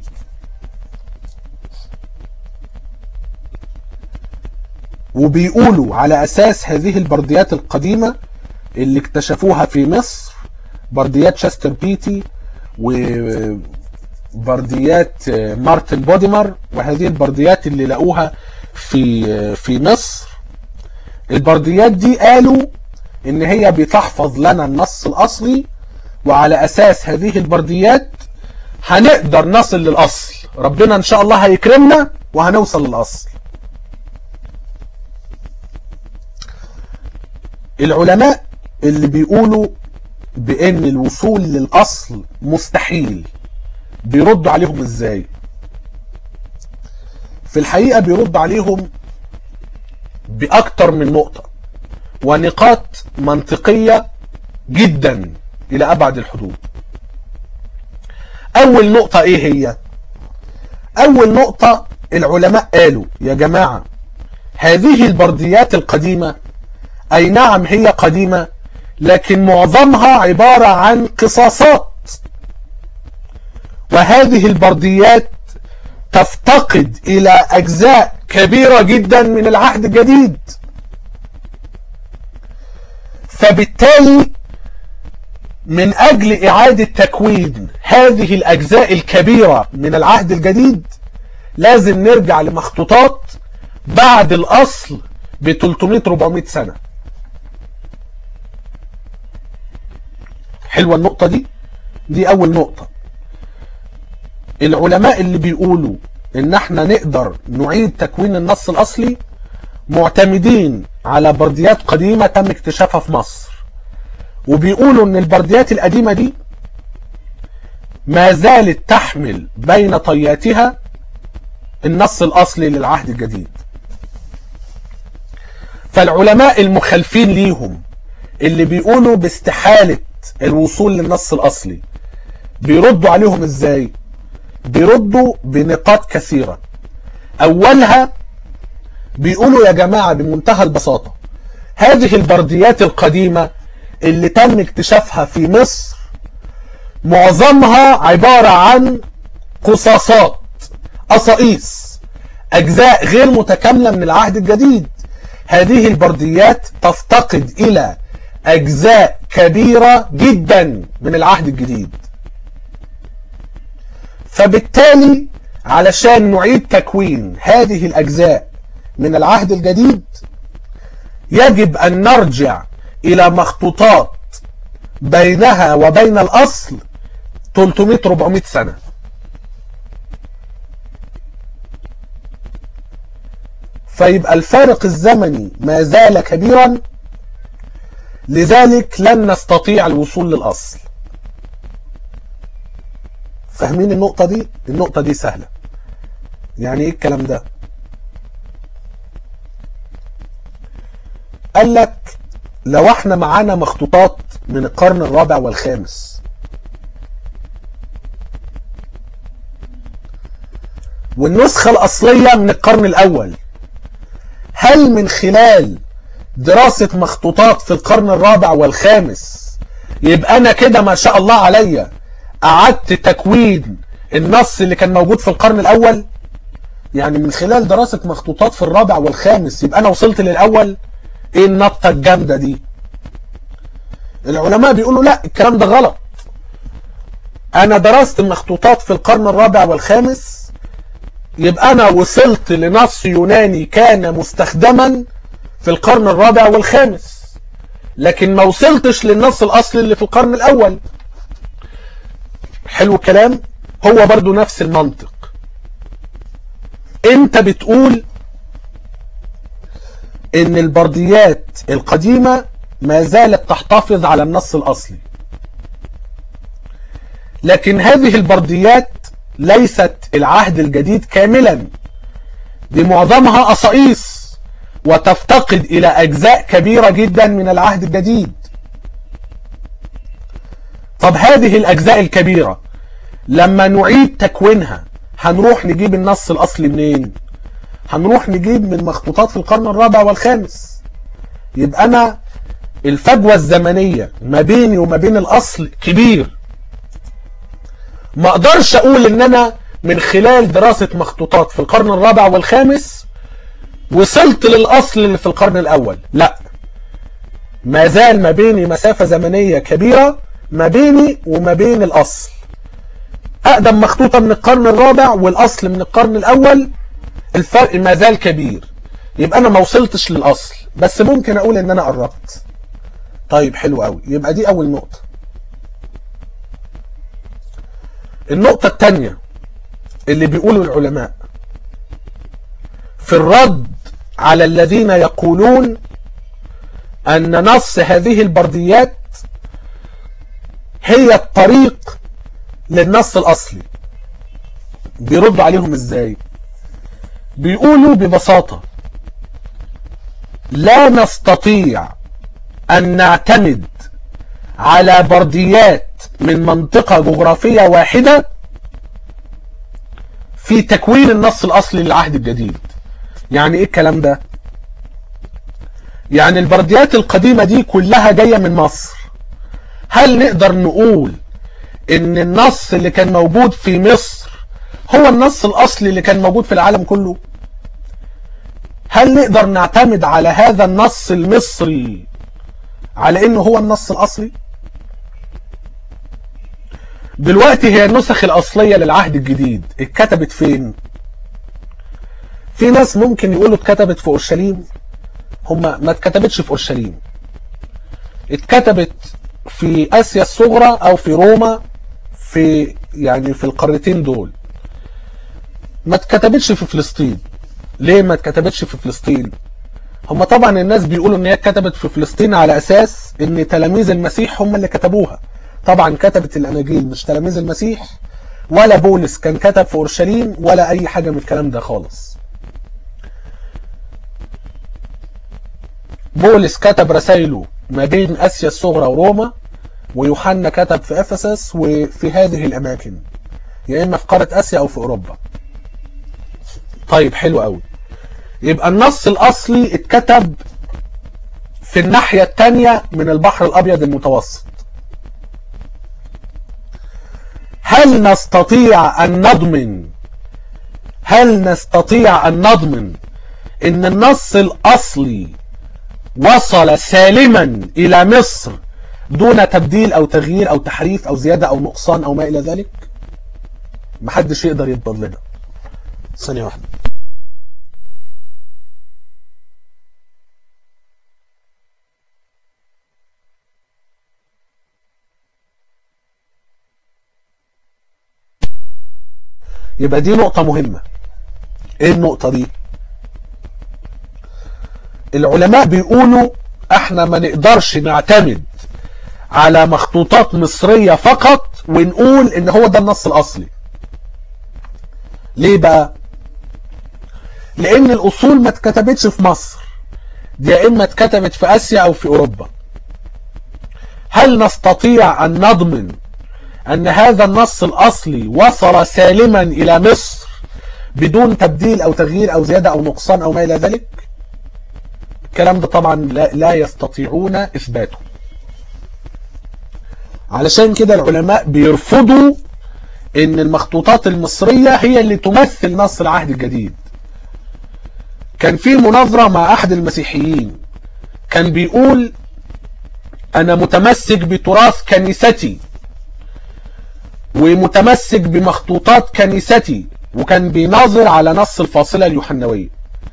وبيقولوا على اساس هذه البرديات القديمة اللي اكتشفوها في مصر برديات شاستر بيتي وبرديات مارتن بوديمر وهذه البرديات اللي لقوها في في مصر البرديات دي قالوا ان هي بتحفظ لنا النص الاصلي وعلى اساس هذه البرديات هنقدر نصل للاصل ربنا ان شاء الله هيكرمنا وهنوصل للاصل العلماء اللي بيقولوا بان الوصول للاصل مستحيل بيردوا عليهم ازاي في الحقيقة بيرد عليهم باكتر من نقطة ونقاط منطقية جدا الى ابعد الحدود اول نقطة ايه هي اول نقطة العلماء قالوا يا جماعة هذه البرديات القديمة اي نعم هي قديمة لكن معظمها عبارة عن قصاصات وهذه البرديات تفتقد الى اجزاء كبيرة جدا من العهد الجديد فبالتالي من اجل اعادة تكوين هذه الاجزاء الكبيرة من العهد الجديد لازم نرجع لمخطوطات بعد الاصل ب 300-400 سنة حلوة النقطة دي دي اول نقطة العلماء اللي بيقولوا ان احنا نقدر نعيد تكوين النص الاصلي معتمدين على برديات قديمة تم اكتشافها في مصر وبيقولوا ان البرديات القديمة دي ما زالت تحمل بين طياتها النص الاصلي للعهد الجديد فالعلماء المخالفين ليهم اللي بيقولوا باستحالة الوصول للنص الاصلي بيردوا عليهم ازاي بيردوا بنقاط كثيرة اولها بيقولوا يا جماعة بمنتهى البساطة هذه البرديات القديمة اللي تم اكتشافها في مصر معظمها عبارة عن قصاصات قصائص اجزاء غير متكاملة من العهد الجديد هذه البرديات تفتقد الى اجزاء كبيرة جدا من العهد الجديد فبالتالي علشان نعيد تكوين هذه الاجزاء من العهد الجديد يجب ان نرجع الى مخطوطات بينها وبين الاصل 300-400 سنة فيبقى الفارق الزمني ما زال كبيرا لذلك لن نستطيع الوصول للأصل فاهمين النقطة دي النقطة دي سهلة يعني ايه الكلام ده قال لك لو احنا معانا مخطوطات من القرن الرابع والخامس والنسخة الأصلية من القرن الأول هل من خلال دراسة مخطوطات في القرن الرابع والخامس يبقى أنا كده ما شاء الله عليا أعدت تكوين النص اللي كان موجود في القرن الأول يعني من خلال دراسة مخطوطات في الرابع والخامس يبقى أنا وصلت للأول إيه النطة الجامدة دي العلماء بيقولوا لا الكلام ده غلط أنا درست مخطوطات في القرن الرابع والخامس يبقى أنا وصلت لنص يوناني كان مستخدما في القرن الرابع والخامس لكن ما وصلتش للنص الأصلي اللي في القرن الأول حلو الكلام هو برضو نفس المنطق انت بتقول ان البرديات القديمة ما زالت تحتفظ على النص الأصلي لكن هذه البرديات ليست العهد الجديد كاملا دي معظمها قصائص وتفتقد إلى أجزاء كبيرة جدا من العهد الجديد طب هذه الأجزاء الكبيرة لما نعيد تكوينها هنروح نجيب النص الأصلي منين هنروح نجيب من مخطوطات في القرن الرابع والخامس يبقى أنا الفجوة الزمنية ما بيني وما بين الأصل كبير ما أقدرش أقول إن أنا من خلال دراسة مخطوطات في القرن الرابع والخامس وصلت للأصل اللي في القرن الأول لا ما زال ما بيني مسافة زمنية كبيرة ما بيني وما بين الأصل أقدم مخطوطة من القرن الرابع والأصل من القرن الأول الفرق ما زال كبير يبقى أنا ما وصلتش للأصل بس ممكن أقول إن أنا قربت طيب حلو قوي يبقى دي أول نقطة النقطة الثانية اللي بيقولوا العلماء في الرد على الذين يقولون أن نص هذه البرديات هي الطريق للنص الأصلي بيرد عليهم ازاي بيقولوا ببساطة لا نستطيع أن نعتمد على برديات من منطقة جغرافية واحدة في تكوين النص الأصلي للعهد الجديد يعني إيه الكلام ده يعني البرديات القديمة دي كلها جاية من مصر هل نقدر نقول ان النص اللي كان موجود في مصر هو النص الاصلي اللي كان موجود في العالم كله هل نقدر نعتمد على هذا النص المصري على انه هو النص الاصلي دلوقتي هي النسخ الاصلية للعهد الجديد اتكتبت فين في ناس ممكن يقولوا اتكتبت في اورشليم هما ما اتكتبتش في اورشليم اتكتبت في اسيا الصغرى او في روما في يعني في القارتين دول ما اتكتبتش في فلسطين ليه ما اتكتبتش في فلسطين هم طبعا الناس بيقولوا ان هي اتكتبت في فلسطين على اساس ان تلاميذ المسيح هم اللي كتبوها طبعا كتبت الاناجيل مش تلاميذ المسيح ولا بولس كان كتب في اورشليم ولا اي حاجه من الكلام ده خالص بولس كتب رسائله ما بين اسيا الصغرى وروما ويوحنا كتب في افسس وفي هذه الاماكن يا اما في قاره اسيا او في اوروبا طيب حلو قوي يبقى النص الاصلي اتكتب في الناحيه الثانيه من البحر الابيض المتوسط هل نستطيع ان نضمن هل نستطيع ان نضمن ان النص الاصلي وصل سالما الى مصر دون تبديل او تغيير او تحريف او زيادة او نقصان او ما الى ذلك محدش يقدر يضمن لنا ثانية واحدة يبقى دي نقطة مهمة ايه النقطة دي العلماء بيقولوا احنا ما نقدرش نعتمد على مخطوطات مصرية فقط ونقول ان هو ده النص الاصلي ليه بقى لان الاصول ما اتكتبتش في مصر دي يا اما اتكتبت في اسيا او في اوروبا هل نستطيع ان نضمن ان هذا النص الاصلي وصل سالما الى مصر بدون تبديل او تغيير او زيادة او نقصان او ما الى ذلك الكلام ده طبعا لا, لا يستطيعون اثباته علشان كده العلماء بيرفضوا ان المخطوطات المصرية هي اللي تمثل نص العهد الجديد كان في مناظرة مع احد المسيحيين كان بيقول انا متمسك بتراث كنيستي ومتمسك بمخطوطات كنيستي وكان بيناظر على نص الفاصلة اليوحنوية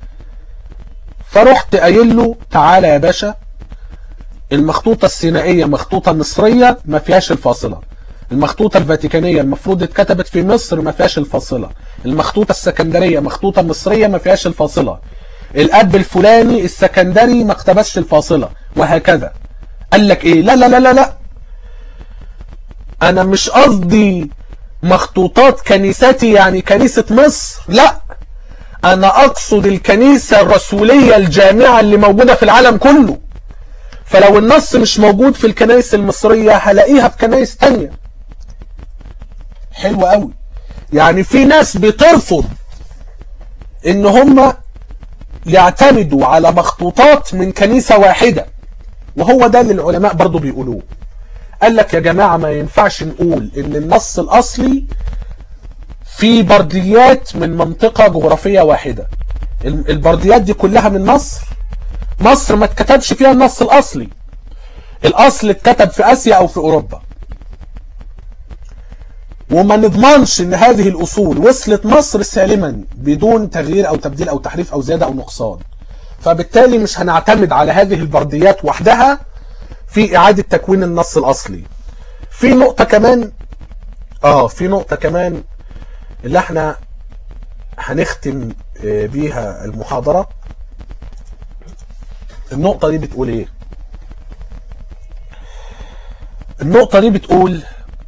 فرحت قايل له تعالى يا باشا المخطوطة السينائية مخطوطة مصرية ما فيهاش الفاصلة المخطوطة الفاتيكانية المفروض اتكتبت في مصر ما فيهاش الفاصلة المخطوطة السكندرية مخطوطة مصرية ما فيهاش الفاصلة الاب الفلاني السكندري ما اقتبسش الفاصلة وهكذا قال لك ايه لا لا لا لا لا انا مش قصدي مخطوطات كنيستي يعني كنيسة مصر لا انا اقصد الكنيسة الرسولية الجامعة اللي موجودة في العالم كله فلو النص مش موجود في الكنائس المصرية هلاقيها في كنائس تانية حلو قوي يعني في ناس بترفض ان هم يعتمدوا على مخطوطات من كنيسة واحدة وهو ده اللي العلماء برضو بيقولوه قال لك يا جماعة ما ينفعش نقول ان النص الاصلي في برديات من منطقة جغرافية واحدة البرديات دي كلها من مصر مصر ما اتكتبش فيها النص الاصلي الاصل اتكتب في اسيا او في اوروبا وما نضمنش ان هذه الاصول وصلت مصر سالما بدون تغيير او تبديل او تحريف او زيادة او نقصان فبالتالي مش هنعتمد على هذه البرديات وحدها في اعادة تكوين النص الاصلي في نقطة كمان اه في نقطة كمان اللي احنا هنختم بيها المحاضرة النقطة دي بتقول ايه النقطة دي بتقول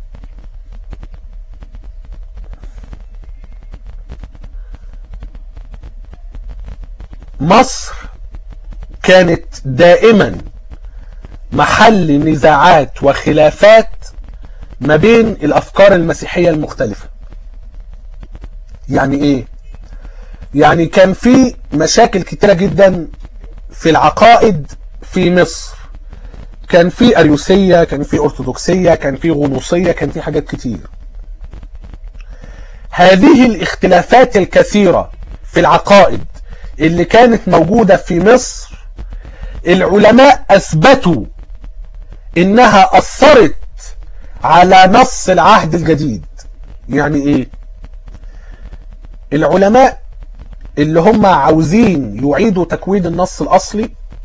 مصر كانت دائما محل نزاعات وخلافات ما بين الافكار المسيحية المختلفة يعني ايه يعني كان في مشاكل كتيرة جدا في العقائد في مصر كان في اريوسية كان في ارثوذكسية كان في غنوصية كان في حاجات كتير هذه الاختلافات الكثيرة في العقائد اللي كانت موجودة في مصر العلماء اثبتوا انها اثرت على نص العهد الجديد يعني ايه العلماء اللي هم عاوزين يعيدوا تكوين النص الاصلي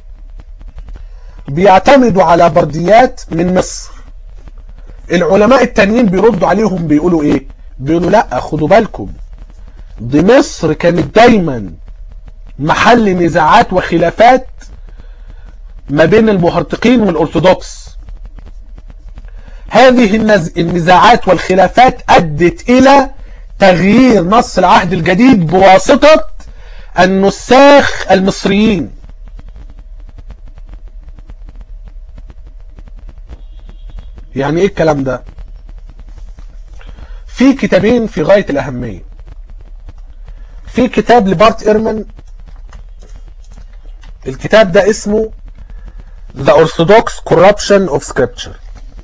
بيعتمدوا على برديات من مصر العلماء التانيين بيردوا عليهم بيقولوا ايه بيقولوا لا خدوا بالكم دي مصر كانت دايما محل نزاعات وخلافات ما بين المهرطقين والأرثوذكس هذه النزاعات والخلافات أدت إلى تغيير نص العهد الجديد بواسطة النساخ المصريين يعني ايه الكلام ده في كتابين في غاية الأهمية في كتاب لبارت إيرمان الكتاب ده اسمه The Orthodox Corruption of Scripture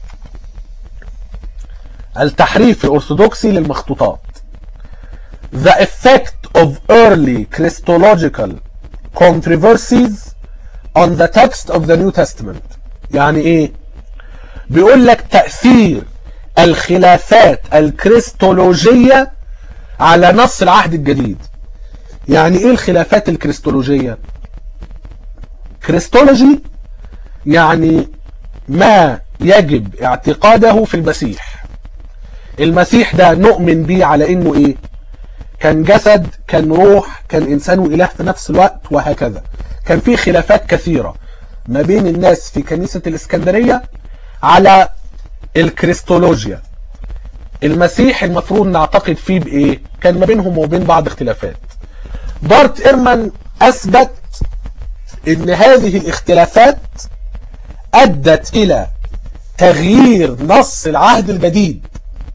التحريف الأرثوذكسي للمخطوطات The effect of early Christological controversies on the text of the New Testament يعني ايه بيقول لك تأثير الخلافات الكريستولوجية على نص العهد الجديد يعني ايه الخلافات الكريستولوجية كريستولوجي يعني ما يجب اعتقاده في المسيح المسيح ده نؤمن بيه على انه ايه كان جسد كان روح كان انسان واله في نفس الوقت وهكذا كان في خلافات كثيرة ما بين الناس في كنيسة الاسكندرية على الكريستولوجيا المسيح المفروض نعتقد فيه بايه كان ما بينهم وبين بعض اختلافات بارت ايرمان اثبت ان هذه الاختلافات ادت الى تغيير نص العهد الجديد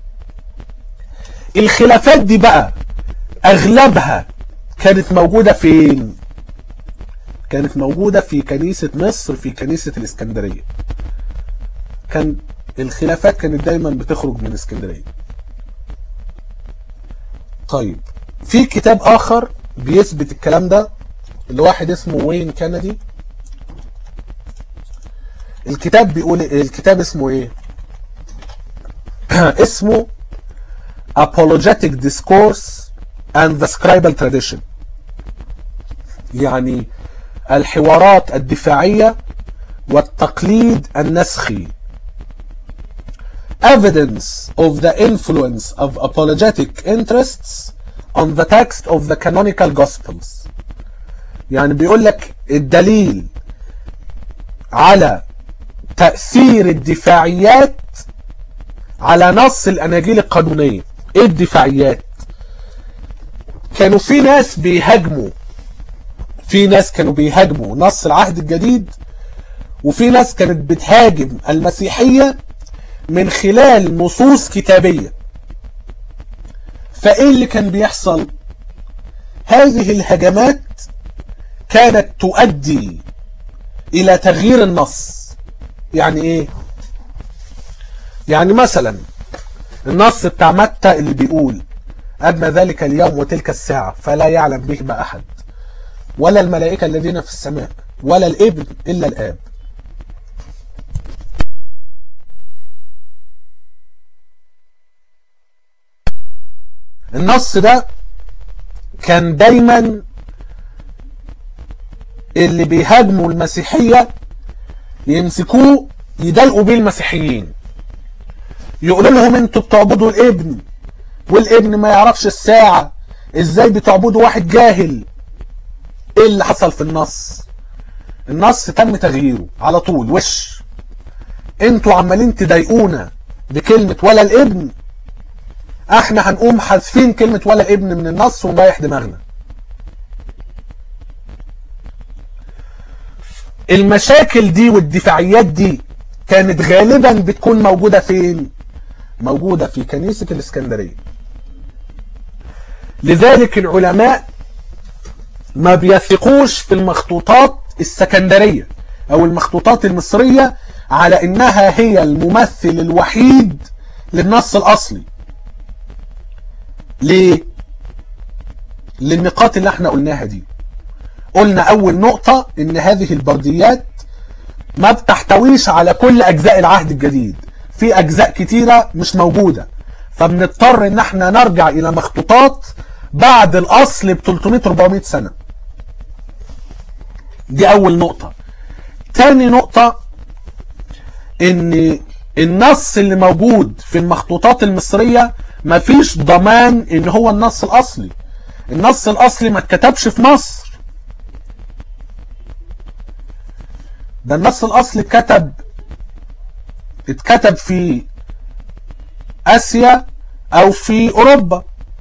الخلافات دي بقى اغلبها كانت موجودة فين كانت موجودة في كنيسة مصر في كنيسة الاسكندرية كان الخلافات كانت دايما بتخرج من اسكندرية طيب في كتاب اخر بيثبت الكلام ده اللي واحد اسمه وين كندي الكتاب بيقول الكتاب اسمه ايه اسمه apologetic discourse and the scribal tradition يعني الحوارات الدفاعية والتقليد النسخي evidence of the influence of apologetic interests on the text of the canonical gospels يعني بيقول لك الدليل على تأثير الدفاعيات على نص الأناجيل القانونية ايه الدفاعيات كانوا في ناس بيهاجموا في ناس كانوا بيهاجموا نص العهد الجديد وفي ناس كانت بتهاجم المسيحية من خلال نصوص كتابية فايه اللي كان بيحصل هذه الهجمات كانت تؤدي الى تغيير النص يعني ايه يعني مثلا النص بتاع متى اللي بيقول أما ذلك اليوم وتلك الساعة فلا يعلم بهما أحد ولا الملائكة الذين في السماء ولا الابن إلا الآب النص ده كان دايما اللي بيهاجموا المسيحية يمسكوه يدلقوا بيه المسيحيين يقولوا لهم انتوا بتعبدوا الابن والابن ما يعرفش الساعة ازاي بتعبدوا واحد جاهل ايه اللي حصل في النص النص تم تغييره على طول وش انتوا عمالين تضايقونا بكلمة ولا الابن احنا هنقوم حذفين كلمة ولا الابن من النص ونريح دماغنا المشاكل دي والدفاعيات دي كانت غالبا بتكون موجودة فين موجودة في كنيسة الاسكندرية لذلك العلماء ما بيثقوش في المخطوطات السكندرية او المخطوطات المصرية على انها هي الممثل الوحيد للنص الاصلي ليه للنقاط اللي احنا قلناها دي قلنا اول نقطة ان هذه البرديات ما بتحتويش على كل اجزاء العهد الجديد في اجزاء كتيرة مش موجودة فبنضطر ان احنا نرجع الى مخطوطات بعد الاصل ب 300 400 سنة دي اول نقطة تاني نقطة ان النص اللي موجود في المخطوطات المصرية مفيش ضمان ان هو النص الاصلي النص الاصلي ما اتكتبش في مصر ده النص الاصلي اتكتب اتكتب في اسيا او في اوروبا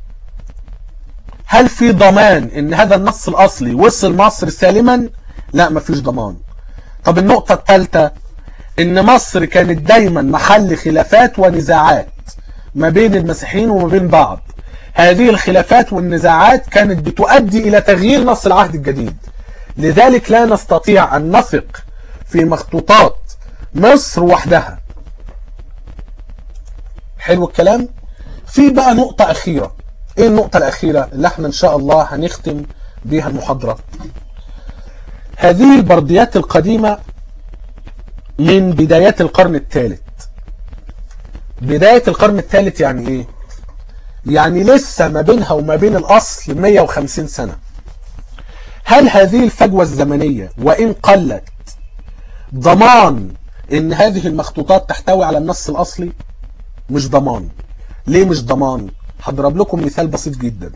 هل في ضمان ان هذا النص الاصلي وصل مصر سالما لا مفيش ضمان طب النقطة الثالثة ان مصر كانت دايما محل خلافات ونزاعات ما بين المسيحيين وما بين بعض هذه الخلافات والنزاعات كانت بتؤدي الى تغيير نص العهد الجديد لذلك لا نستطيع ان نثق في مخطوطات مصر وحدها حلو الكلام في بقى نقطة اخيرة ايه النقطة الاخيرة اللي احنا ان شاء الله هنختم بيها المحاضرة هذه البرديات القديمة من بدايات القرن الثالث بداية القرن الثالث يعني ايه يعني لسه ما بينها وما بين الاصل 150 سنة هل هذه الفجوة الزمنية وان قلت ضمان ان هذه المخطوطات تحتوي على النص الاصلي مش ضمان ليه مش ضمان هضرب لكم مثال بسيط جدا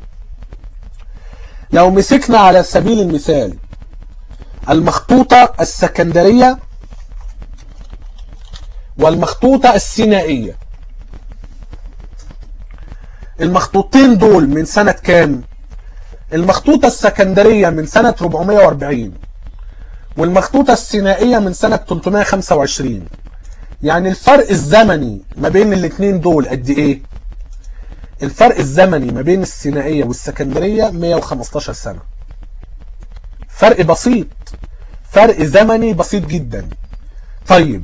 لو مسكنا على سبيل المثال المخطوطة السكندرية والمخطوطة السينائية المخطوطين دول من سنة كام المخطوطة السكندرية من سنة 440 والمخطوطة السينائية من سنة 325 يعني الفرق الزمني ما بين الاثنين دول قد ايه الفرق الزمني ما بين السينائية والسكندرية 115 سنة فرق بسيط فرق زمني بسيط جدا طيب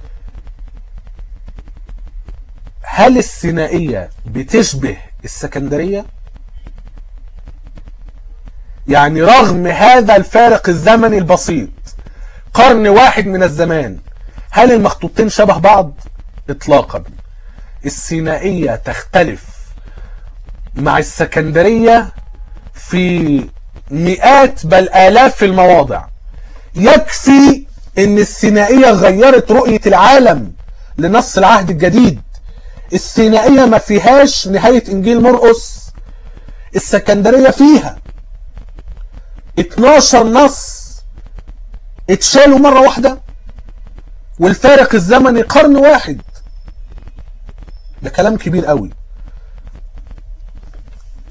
هل السينائية بتشبه السكندرية يعني رغم هذا الفارق الزمني البسيط قرن واحد من الزمان هل المخطوطين شبه بعض اطلاقا السينائية تختلف مع السكندرية في مئات بل آلاف في المواضع يكفي ان السينائية غيرت رؤية العالم لنص العهد الجديد السينائية ما فيهاش نهاية انجيل مرقس السكندرية فيها 12 نص اتشالوا مرة واحدة والفارق الزمني قرن واحد ده كلام كبير قوي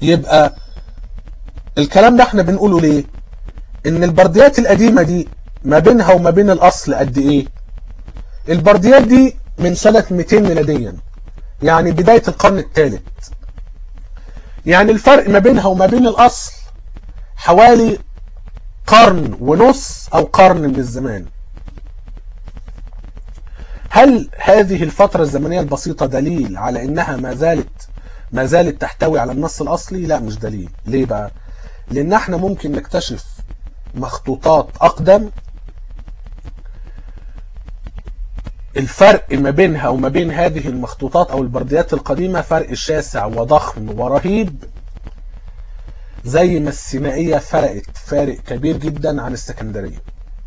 يبقى الكلام ده احنا بنقوله ليه ان البرديات القديمة دي ما بينها وما بين الاصل قد ايه البرديات دي من سنة 200 ميلاديا يعني بداية القرن الثالث يعني الفرق ما بينها وما بين الاصل حوالي قرن ونص او قرن من الزمان هل هذه الفترة الزمنية البسيطة دليل على انها ما زالت ما زالت تحتوي على النص الاصلي لا مش دليل ليه بقى لان احنا ممكن نكتشف مخطوطات اقدم الفرق ما بينها وما بين هذه المخطوطات او البرديات القديمة فرق شاسع وضخم ورهيب زي ما السينائية فرقت فارق كبير جدا عن السكندرية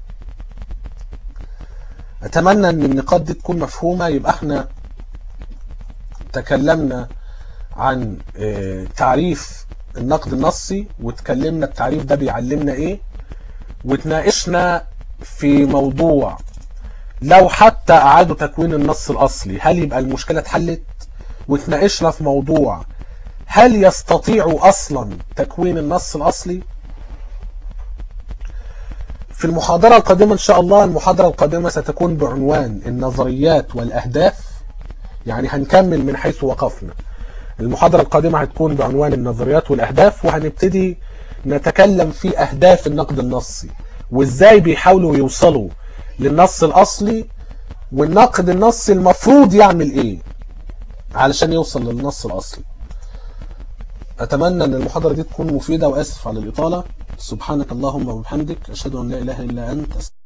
اتمنى ان النقاط دي تكون مفهومة يبقى احنا تكلمنا عن اه تعريف النقد النصي وتكلمنا التعريف ده بيعلمنا ايه وتناقشنا في موضوع لو حتى اعادوا تكوين النص الاصلي هل يبقى المشكلة اتحلت وتناقشنا في موضوع هل يستطيعوا اصلا تكوين النص الاصلي في المحاضرة القادمة ان شاء الله المحاضرة القادمة ستكون بعنوان النظريات والاهداف يعني هنكمل من حيث وقفنا المحاضرة القادمة هتكون بعنوان النظريات والاهداف وهنبتدي نتكلم في اهداف النقد النصي وازاي بيحاولوا يوصلوا للنص الاصلي والنقد النصي المفروض يعمل ايه علشان يوصل للنص الاصلي اتمنى ان المحاضرة دي تكون مفيدة واسف على الاطالة سبحانك اللهم وبحمدك اشهد ان لا اله الا انت